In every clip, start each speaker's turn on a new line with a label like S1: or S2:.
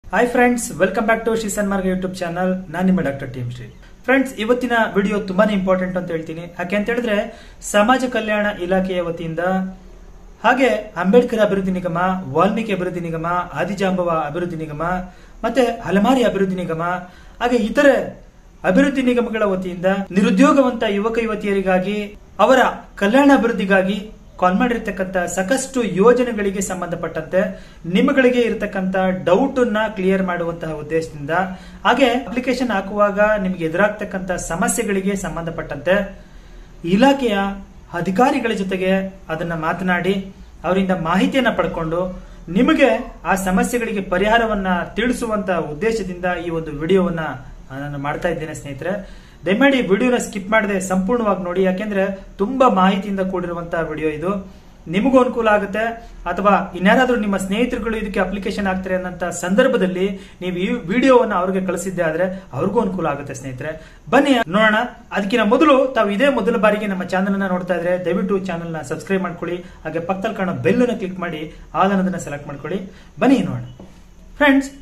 S1: Hi friends welcome back to Shri Sanmarga YouTube channel ನಾನು ನಿಮ್ಮ doctor T M Shri friends ಇವತ್ತಿನ video ತುಂಬಾನೇ ಇಂಪಾರ್ಟೆಂಟ್ ಅಂತ ಹೇಳ್ತೀನಿ ಯಾಕೆ ಅಂತ ಹೇಳಿದ್ರೆ ಸಮಾಜ ಕಲ್ಯಾಣ ಇಲಾಖೆಯ ವತಿಯಿಂದ ಹಾಗೆ ಅಂಬೇಡ್ಕರ್ ಅಭಿವೃದ್ಧಿ ನಿಗಮ ವಾಲ್ಮೀಕಿ ಅಭಿವೃದ್ಧಿ ನಿಗಮ ಆದಿಜಾಂಬವ ಅಭಿವೃದ್ಧಿ ನಿಗಮ ಮತ್ತೆ ಹಲಮಾರಿ ಅಭಿವೃದ್ಧಿ ನಿಗಮ ಹಾಗೆ ಇತರೆ ಅಭಿವೃದ್ಧಿ ನಿಗಮಗಳ ವತಿಯಿಂದ ನಿರುದ್ಯೋಗವಂತ ಯುವಕ ಯುವತಿಯರಿಗಾಗಿ ಅವರ ಕಲ್ಯಾಣ ಅಭಿವೃದ್ಧಿಗಾಗಿ ಕಾಲ್ ಮಾಡಿರ್ತಕ್ಕಂಥ ಸಾಕಷ್ಟು ಯೋಜನೆಗಳಿಗೆ ಸಂಬಂಧಪಟ್ಟಂತೆ ನಿಮ್ಮಗಳಿಗೆ ಇರತಕ್ಕಂತ ಡೌಟ್ ನ ಕ್ಲಿಯರ್ ಮಾಡುವಂತಹ ಉದ್ದೇಶದಿಂದ ಹಾಗೆ ಅಪ್ಲಿಕೇಶನ್ ಹಾಕುವಾಗ ನಿಮಗೆ ಎದುರಾಗ್ತಕ್ಕಂಥ ಸಮಸ್ಯೆಗಳಿಗೆ ಸಂಬಂಧಪಟ್ಟಂತೆ ಇಲಾಖೆಯ ಅಧಿಕಾರಿಗಳ ಜೊತೆಗೆ ಅದನ್ನ ಮಾತನಾಡಿ ಅವರಿಂದ ಮಾಹಿತಿಯನ್ನ ಪಡ್ಕೊಂಡು ನಿಮಗೆ ಆ ಸಮಸ್ಯೆಗಳಿಗೆ ಪರಿಹಾರವನ್ನ ತಿಳಿಸುವಂತ ಉದ್ದೇಶದಿಂದ ಈ ಒಂದು ವಿಡಿಯೋವನ್ನ ನಾನು ಮಾಡ್ತಾ ಇದ್ದೇನೆ ಸ್ನೇಹಿತರೆ ದಯಮಾಡಿ ವಿಡಿಯೋನ ಸ್ಕಿಪ್ ಮಾಡದೆ ಸಂಪೂರ್ಣವಾಗಿ ನೋಡಿ ಯಾಕೆಂದ್ರೆ ತುಂಬಾ ಮಾಹಿತಿಯಿಂದ ಕೂಡಿರುವಂತಹ ವಿಡಿಯೋ ಇದು ನಿಮಗೂ ಅನುಕೂಲ ಆಗುತ್ತೆ ಅಥವಾ ಇನ್ಯಾರಾದ್ರೂ ನಿಮ್ಮ ಸ್ನೇಹಿತರುಗಳು ಇದಕ್ಕೆ ಅಪ್ಲಿಕೇಶನ್ ಆಗ್ತಾರೆ ಅನ್ನೋಂಥ ಸಂದರ್ಭದಲ್ಲಿ ನೀವು ಈ ವಿಡಿಯೋವನ್ನ ಅವ್ರಿಗೆ ಕಳಿಸಿದ್ದೆ ಆದ್ರೆ ಅವ್ರಿಗೂ ಅನುಕೂಲ ಆಗುತ್ತೆ ಸ್ನೇಹಿತರೆ ಬನ್ನಿ ನೋಡೋಣ ಅದಕ್ಕಿಂತ ಮೊದಲು ತಾವು ಇದೇ ಮೊದಲ ಬಾರಿಗೆ ನಮ್ಮ ಚಾನಲ್ ಅನ್ನ ನೋಡ್ತಾ ಇದ್ರೆ ದಯವಿಟ್ಟು ಚಾನಲ್ ನ ಸಬ್ಸ್ಕ್ರೈಬ್ ಮಾಡ್ಕೊಳ್ಳಿ ಹಾಗೆ ಪಕ್ಕದಲ್ಲಿ ಕಾಣೋ ಬೆಲ್ ಅನ್ನು ಕ್ಲಿಕ್ ಮಾಡಿ ಆಲ್ ಅನ್ನೋದನ್ನ ಸೆಲೆಕ್ಟ್ ಮಾಡ್ಕೊಳ್ಳಿ ಬನ್ನಿ ನೋಡೋಣ ಫ್ರೆಂಡ್ಸ್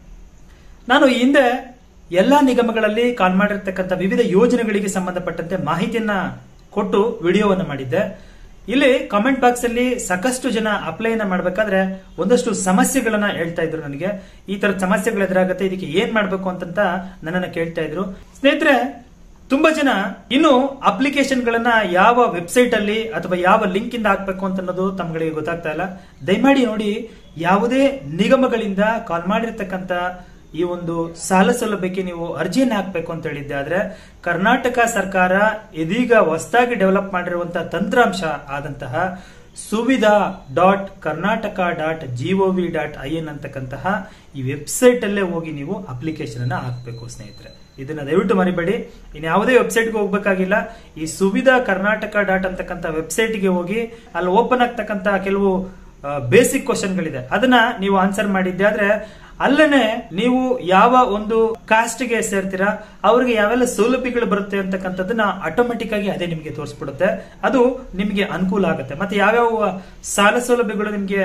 S1: ನಾನು ಈ ಹಿಂದೆ ಎಲ್ಲಾ ನಿಗಮಗಳಲ್ಲಿ ಕಾಲ್ ಮಾಡಿರ್ತಕ್ಕಂಥ ವಿವಿಧ ಯೋಜನೆಗಳಿಗೆ ಸಂಬಂಧಪಟ್ಟಂತೆ ಮಾಹಿತಿಯನ್ನ ಕೊಟ್ಟು ವಿಡಿಯೋವನ್ನು ಮಾಡಿದ್ದೆ ಇಲ್ಲಿ ಕಾಮೆಂಟ್ ಬಾಕ್ಸ್ ಅಲ್ಲಿ ಸಾಕಷ್ಟು ಜನ ಅಪ್ಲೈನ ಮಾಡಬೇಕಾದ್ರೆ ಒಂದಷ್ಟು ಸಮಸ್ಯೆಗಳನ್ನ ಹೇಳ್ತಾ ಇದ್ರು ನನಗೆ ಈ ತರದ ಸಮಸ್ಯೆಗಳು ಎದುರಾಗುತ್ತೆ ಇದಕ್ಕೆ ಏನ್ ಮಾಡ್ಬೇಕು ಅಂತಂತ ನನ್ನನ್ನ ಕೇಳ್ತಾ ಇದ್ರು ಸ್ನೇಹಿತರೆ ತುಂಬಾ ಜನ ಇನ್ನು ಅಪ್ಲಿಕೇಶನ್ ಗಳನ್ನ ಯಾವ ವೆಬ್ಸೈಟ್ ಅಲ್ಲಿ ಅಥವಾ ಯಾವ ಲಿಂಕ್ ಇಂದ ಹಾಕ್ಬೇಕು ಅಂತ ಅನ್ನೋದು ತಮ್ಗಳಿಗೆ ಗೊತ್ತಾಗ್ತಾ ಇಲ್ಲ ದಯಮಾಡಿ ನೋಡಿ ಯಾವುದೇ ನಿಗಮಗಳಿಂದ ಕಾಲ್ ಮಾಡಿರ್ತಕ್ಕಂಥ ಈ ಒಂದು ಸಾಲ ಸೌಲಭ್ಯಕ್ಕೆ ನೀವು ಅರ್ಜಿಯನ್ನು ಹಾಕಬೇಕು ಅಂತ ಹೇಳಿದ್ದೆ ಆದ್ರೆ ಕರ್ನಾಟಕ ಸರ್ಕಾರ ಇದೀಗ ಹೊಸದಾಗಿ ಡೆವಲಪ್ ಮಾಡಿರುವಂತಹ ತಂತ್ರಾಂಶ ಆದಂತಹ Suvidha dot Karnataka dot gov dot I N ಅಂತಕ್ಕಂತಹ ಈ ವೆಬ್ಸೈಟ್ ಅಲ್ಲೇ ಹೋಗಿ ನೀವು ಅಪ್ಲಿಕೇಶನ್ ಅನ್ನ ಹಾಕಬೇಕು ಸ್ನೇಹಿತರೆ ಇದನ್ನ ದಯವಿಟ್ಟು ಮರಿಬೇಡಿ ಇನ್ನು ಯಾವುದೇ ವೆಬ್ಸೈಟ್ಗೆ ಹೋಗ್ಬೇಕಾಗಿಲ್ಲ ಈ ಸುವಿಧಾ ಕರ್ನಾಟಕ ಡಾಟ್ ಅಂತಕ್ಕಂಥ ವೆಬ್ಸೈಟ್ಗೆ ಹೋಗಿ ಅಲ್ಲಿ ಓಪನ್ ಆಗ್ತಕ್ಕಂಥ ಕೆಲವು ಬೇಸಿಕ್ ಕ್ವಶನ್ಗಳಿದೆ ಅದನ್ನ ನೀವು ಆನ್ಸರ್ ಮಾಡಿದ್ದೆ ಆದ್ರೆ ಅಲ್ಲೇ ನೀವು ಯಾವ ಒಂದು ಕಾಸ್ಟ್ಗೆ ಸೇರ್ತೀರಾ ಅವ್ರಿಗೆ ಯಾವೆಲ್ಲ ಸೌಲಭ್ಯಗಳು ಬರುತ್ತೆ ಅಂತಕ್ಕಂಥದ್ದನ್ನ ಆಟೋಮೆಟಿಕ್ ಆಗಿ ಅದೇ ನಿಮಗೆ ತೋರಿಸ್ಬಿಡುತ್ತೆ ಅದು ನಿಮಗೆ ಅನುಕೂಲ ಆಗುತ್ತೆ ಮತ್ತೆ ಯಾವ್ಯಾವ ಸಾಲ ಸೌಲಭ್ಯಗಳು ನಿಮಗೆ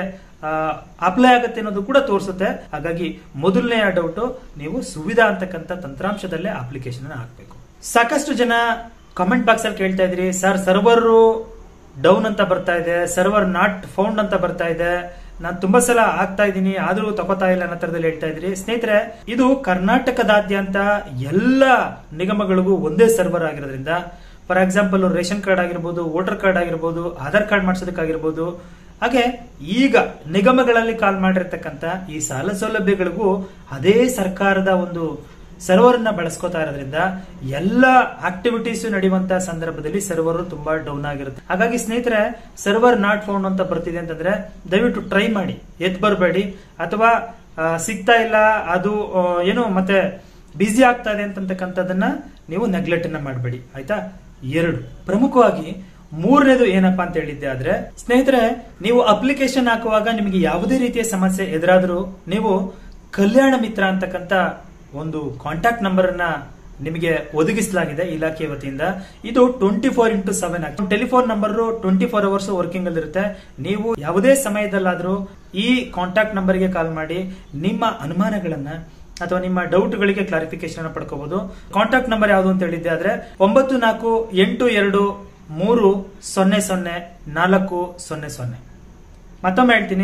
S1: ಅಪ್ಲೈ ಆಗುತ್ತೆ ಅನ್ನೋದು ಕೂಡ ತೋರಿಸುತ್ತೆ ಹಾಗಾಗಿ ಮೊದಲನೇ ಡೌಟ್ ನೀವು ಸುವಿಧಾ ಅಂತಕ್ಕಂಥ ತಂತ್ರಾಂಶದಲ್ಲೇ ಅಪ್ಲಿಕೇಶನ್ ಹಾಕಬೇಕು ಸಾಕಷ್ಟು ಜನ ಕಮೆಂಟ್ ಬಾಕ್ಸ್ ಅಲ್ಲಿ ಕೇಳ್ತಾ ಇದ್ರಿ ಸರ್ ಸರ್ವರ್ ಡೌನ್ ಅಂತ ಬರ್ತಾ ಇದೆ ಸರ್ವರ್ ನಾಟ್ ಫೌಂಡ್ ಅಂತ ಬರ್ತಾ ಇದೆ ನಾನು ತುಂಬಾ ಸಲ ಆಗ್ತಾ ಇದ್ದೀನಿ ಆದ್ರೂ ತಗೋತಾ ಇಲ್ಲ ಅನ್ನೋ ತರದಲ್ಲಿ ಹೇಳ್ತಾ ಇದ್ರಿ ಸ್ನೇಹಿತರೆ ಇದು ಕರ್ನಾಟಕದಾದ್ಯಂತ ಎಲ್ಲ ನಿಗಮಗಳಿಗೂ ಒಂದೇ ಸರ್ವರ್ ಆಗಿರೋದ್ರಿಂದ ಫಾರ್ ಎಕ್ಸಾಂಪಲ್ ರೇಷನ್ ಕಾರ್ಡ್ ಆಗಿರ್ಬೋದು ವೋಟರ್ ಕಾರ್ಡ್ ಆಗಿರ್ಬೋದು ಆಧಾರ್ ಕಾರ್ಡ್ ಮಾಡಿಸೋದಕ್ಕಾಗಿರ್ಬೋದು ಹಾಗೆ ಈಗ ನಿಗಮಗಳಲ್ಲಿ ಕಾಲ್ ಮಾಡಿರ್ತಕ್ಕಂಥ ಈ ಸಾಲ ಸೌಲಭ್ಯಗಳಿಗೂ ಅದೇ ಸರ್ಕಾರದ ಒಂದು ಸರ್ವರ್ ಅನ್ನ ಬಳಸ್ಕೋತಾ ಇರೋದ್ರಿಂದ ಎಲ್ಲ ಆಕ್ಟಿವಿಟೀಸ್ ನಡೆಯುವಂತಹ ಸಂದರ್ಭದಲ್ಲಿ ಸರ್ವರ್ ತುಂಬಾ ಡೌನ್ ಆಗಿರುತ್ತೆ ಹಾಗಾಗಿ ಸ್ನೇಹಿತರೆ ಸರ್ವರ್ ನಾಟ್ ಫೌಂಡ್ ಅಂತ ಬರ್ತಿದೆ ಅಂತಂದ್ರೆ ದಯವಿಟ್ಟು ಟ್ರೈ ಮಾಡಿ ಎತ್ ಬರಬೇಡಿ ಅಥವಾ ಸಿಗ್ತಾ ಇಲ್ಲ ಅದು ಏನು ಮತ್ತೆ ಬಿಸಿ ಆಗ್ತಾ ಇದೆ ಅಂತಕ್ಕಂಥದ್ದನ್ನ ನೀವು ನೆಗ್ಲೆಕ್ಟ್ ಅನ್ನ ಮಾಡಬೇಡಿ ಆಯ್ತಾ ಎರಡು ಪ್ರಮುಖವಾಗಿ ಮೂರನೇದು ಏನಪ್ಪಾ ಅಂತ ಹೇಳಿದ್ದೆ ಆದ್ರೆ ಸ್ನೇಹಿತರೆ ನೀವು ಅಪ್ಲಿಕೇಶನ್ ಹಾಕುವಾಗ ನಿಮಗೆ ಯಾವುದೇ ರೀತಿಯ ಸಮಸ್ಯೆ ಎದುರಾದ್ರೂ ನೀವು ಕಲ್ಯಾಣ ಮಿತ್ರ ಅಂತಕ್ಕಂಥ ಒಂದು ಕಾಂಟ್ಯಾಕ್ಟ್ ನಂಬರ್ ಅನ್ನ ನಿಮಗೆ ಒದಗಿಸಲಾಗಿದೆ ಇಲಾಖೆ ವತಿಯಿಂದ ಇದು twenty four into seven telephone number twenty four hours working ಅಲ್ಲಿ ಇರುತ್ತೆ ನೀವು ಯಾವುದೇ ಸಮಯದಲ್ಲಾದ್ರೂ ಈ ಕಾಂಟ್ಯಾಕ್ಟ್ ನಂಬರ್ಗೆ ಕಾಲ್ ಮಾಡಿ ನಿಮ್ಮ ಅನುಮಾನಗಳನ್ನ ಅಥವಾ ನಿಮ್ಮ ಡೌಟ್ ಗಳಿಗೆ ಕ್ಲಾರಿಫಿಕೇಶನ್ ಪಡ್ಕೋಬಹುದು ಕಾಂಟ್ಯಾಕ್ಟ್ ನಂಬರ್ ಯಾವುದು ಅಂತ ಹೇಳಿದ್ದೆ ಆದ್ರೆ ಒಂಬತ್ತು ನಾಲ್ಕು ಎಂಟು ಎರಡು ಮೂರು ಸೊನ್ನೆ ಸೊನ್ನೆ ನಾಲ್ಕು ಸೊನ್ನೆ ಸೊನ್ನೆ ಮತ್ತೊಮ್ಮೆ ಹೇಳ್ತೀನಿ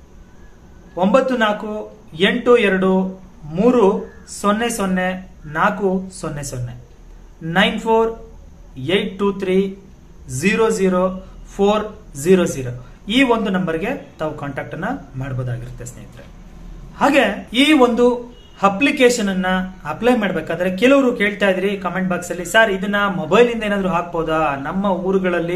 S1: ಒಂಬತ್ತು ನಾಲ್ಕು ಎಂಟು ಎರಡು ಮೂರು ಸೊನ್ನೆ ಸೊನ್ನೆ ನಾಲ್ಕು ಸೊನ್ನೆ ಸೊನ್ನೆ nine four eight two three zero zero four zero zero ಈ ಒಂದು ನಂಬರ್ಗೆ ತಾವು ಕಾಂಟ್ಯಾಕ್ಟ್ ಅನ್ನ ಮಾಡಬಹುದಾಗಿರುತ್ತೆ ಸ್ನೇಹಿತರೆ ಹಾಗೆ ಈ ಒಂದು ಅಪ್ಲಿಕೇಶನ್ ಅನ್ನ ಅಪ್ಲೈ ಮಾಡಬೇಕಾದ್ರೆ ಕೆಲವರು ಕೇಳ್ತಾ ಇದ್ರಿ ಕಮೆಂಟ್ ಬಾಕ್ಸ್ ಅಲ್ಲಿ ಸರ್ ಇದನ್ನ ಮೊಬೈಲ್ ಇಂದ ಏನಾದ್ರು ಹಾಕ್ಬೋದಾ ನಮ್ಮ ಊರುಗಳಲ್ಲಿ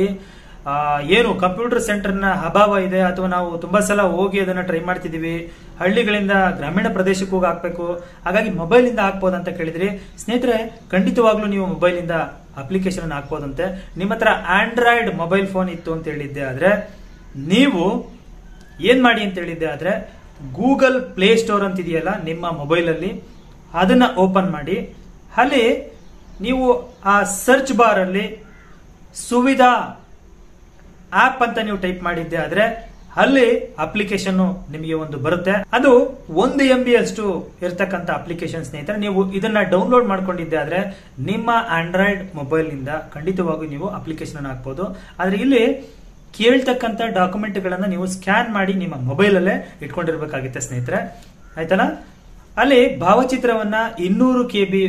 S1: ಏನು ಕಂಪ್ಯೂಟರ್ ಸೆಂಟರ್ ನ ಅಭಾವ ಇದೆ ಅಥವಾ ನಾವು ತುಂಬಾ ಸಲ ಹೋಗಿ ಅದನ್ನ ಟ್ರೈ ಮಾಡ್ತಿದೀವಿ ಹಳ್ಳಿಗಳಿಂದ ಗ್ರಾಮೀಣ ಪ್ರದೇಶಕ್ಕೆ ಹೋಗಿ ಹಾಕ್ಬೇಕು ಹಾಗಾಗಿ ಮೊಬೈಲ್ ಇಂದ ಹಾಕ್ಬೋದು ಅಂತ ಕೇಳಿದ್ರಿ ಸ್ನೇಹಿತರೆ ಖಂಡಿತವಾಗ್ಲೂ ನೀವು ಮೊಬೈಲ್ ಇಂದ ಅಪ್ಲಿಕೇಶನ್ ಹಾಕ್ಬೋದಂತೆ ನಿಮ್ಮ ಹತ್ರ ಆಂಡ್ರಾಯ್ಡ್ ಮೊಬೈಲ್ ಫೋನ್ ಇತ್ತು ಅಂತ ಹೇಳಿದ್ದೆ ಆದ್ರೆ ನೀವು ಏನ್ ಮಾಡಿ ಅಂತ ಹೇಳಿದ್ದೆ ಆದ್ರೆ ಗೂಗಲ್ ಪ್ಲೇ ಸ್ಟೋರ್ ಅಂತ ಇದೆಯಲ್ಲ ನಿಮ್ಮ ಮೊಬೈಲ್ ಅಲ್ಲಿ ಅದನ್ನ ಓಪನ್ ಮಾಡಿ ಅಲ್ಲಿ ನೀವು ಆ ಸರ್ಚ್ ಬಾರ್ ಅಲ್ಲಿ ಸುವಿಧಾ ಆಪ್ ಅಂತ ನೀವು ಟೈಪ್ ಮಾಡಿದ್ದೆ ಆದ್ರೆ ಅಲ್ಲಿ ಅಪ್ಲಿಕೇಶನ್ ನಿಮಗೆ ಒಂದು ಬರುತ್ತೆ ಅದು ಒಂದು ಎಂ ಬಿ ಅಷ್ಟು ಇರತಕ್ಕಂತ ಅಪ್ಲಿಕೇಶನ್ ಸ್ನೇಹಿತರೆ ನೀವು ಇದನ್ನ ಡೌನ್ಲೋಡ್ ಮಾಡ್ಕೊಂಡಿದ್ದೆ ಆದ್ರೆ ನಿಮ್ಮ ಆಂಡ್ರಾಯ್ಡ್ ಮೊಬೈಲ್ ನಿಂದ ಖಂಡಿತವಾಗಿ ನೀವು ಅಪ್ಲಿಕೇಶನ್ ಹಾಕ್ಬೋದು ಆದ್ರೆ ಇಲ್ಲಿ ಕೇಳ್ತಕ್ಕಂತ ಡಾಕ್ಯುಮೆಂಟ್ ಗಳನ್ನ ನೀವು ಸ್ಕ್ಯಾನ್ ಮಾಡಿ ನಿಮ್ಮ ಮೊಬೈಲ್ ಅಲ್ಲೇ ಇಟ್ಕೊಂಡಿರ್ಬೇಕಾಗುತ್ತೆ ಸ್ನೇಹಿತರೆ ಆಯ್ತಲ್ಲ ಅಲ್ಲಿ ಭಾವಚಿತ್ರವನ್ನ ಇನ್ನೂರು ಕೆ ಬಿ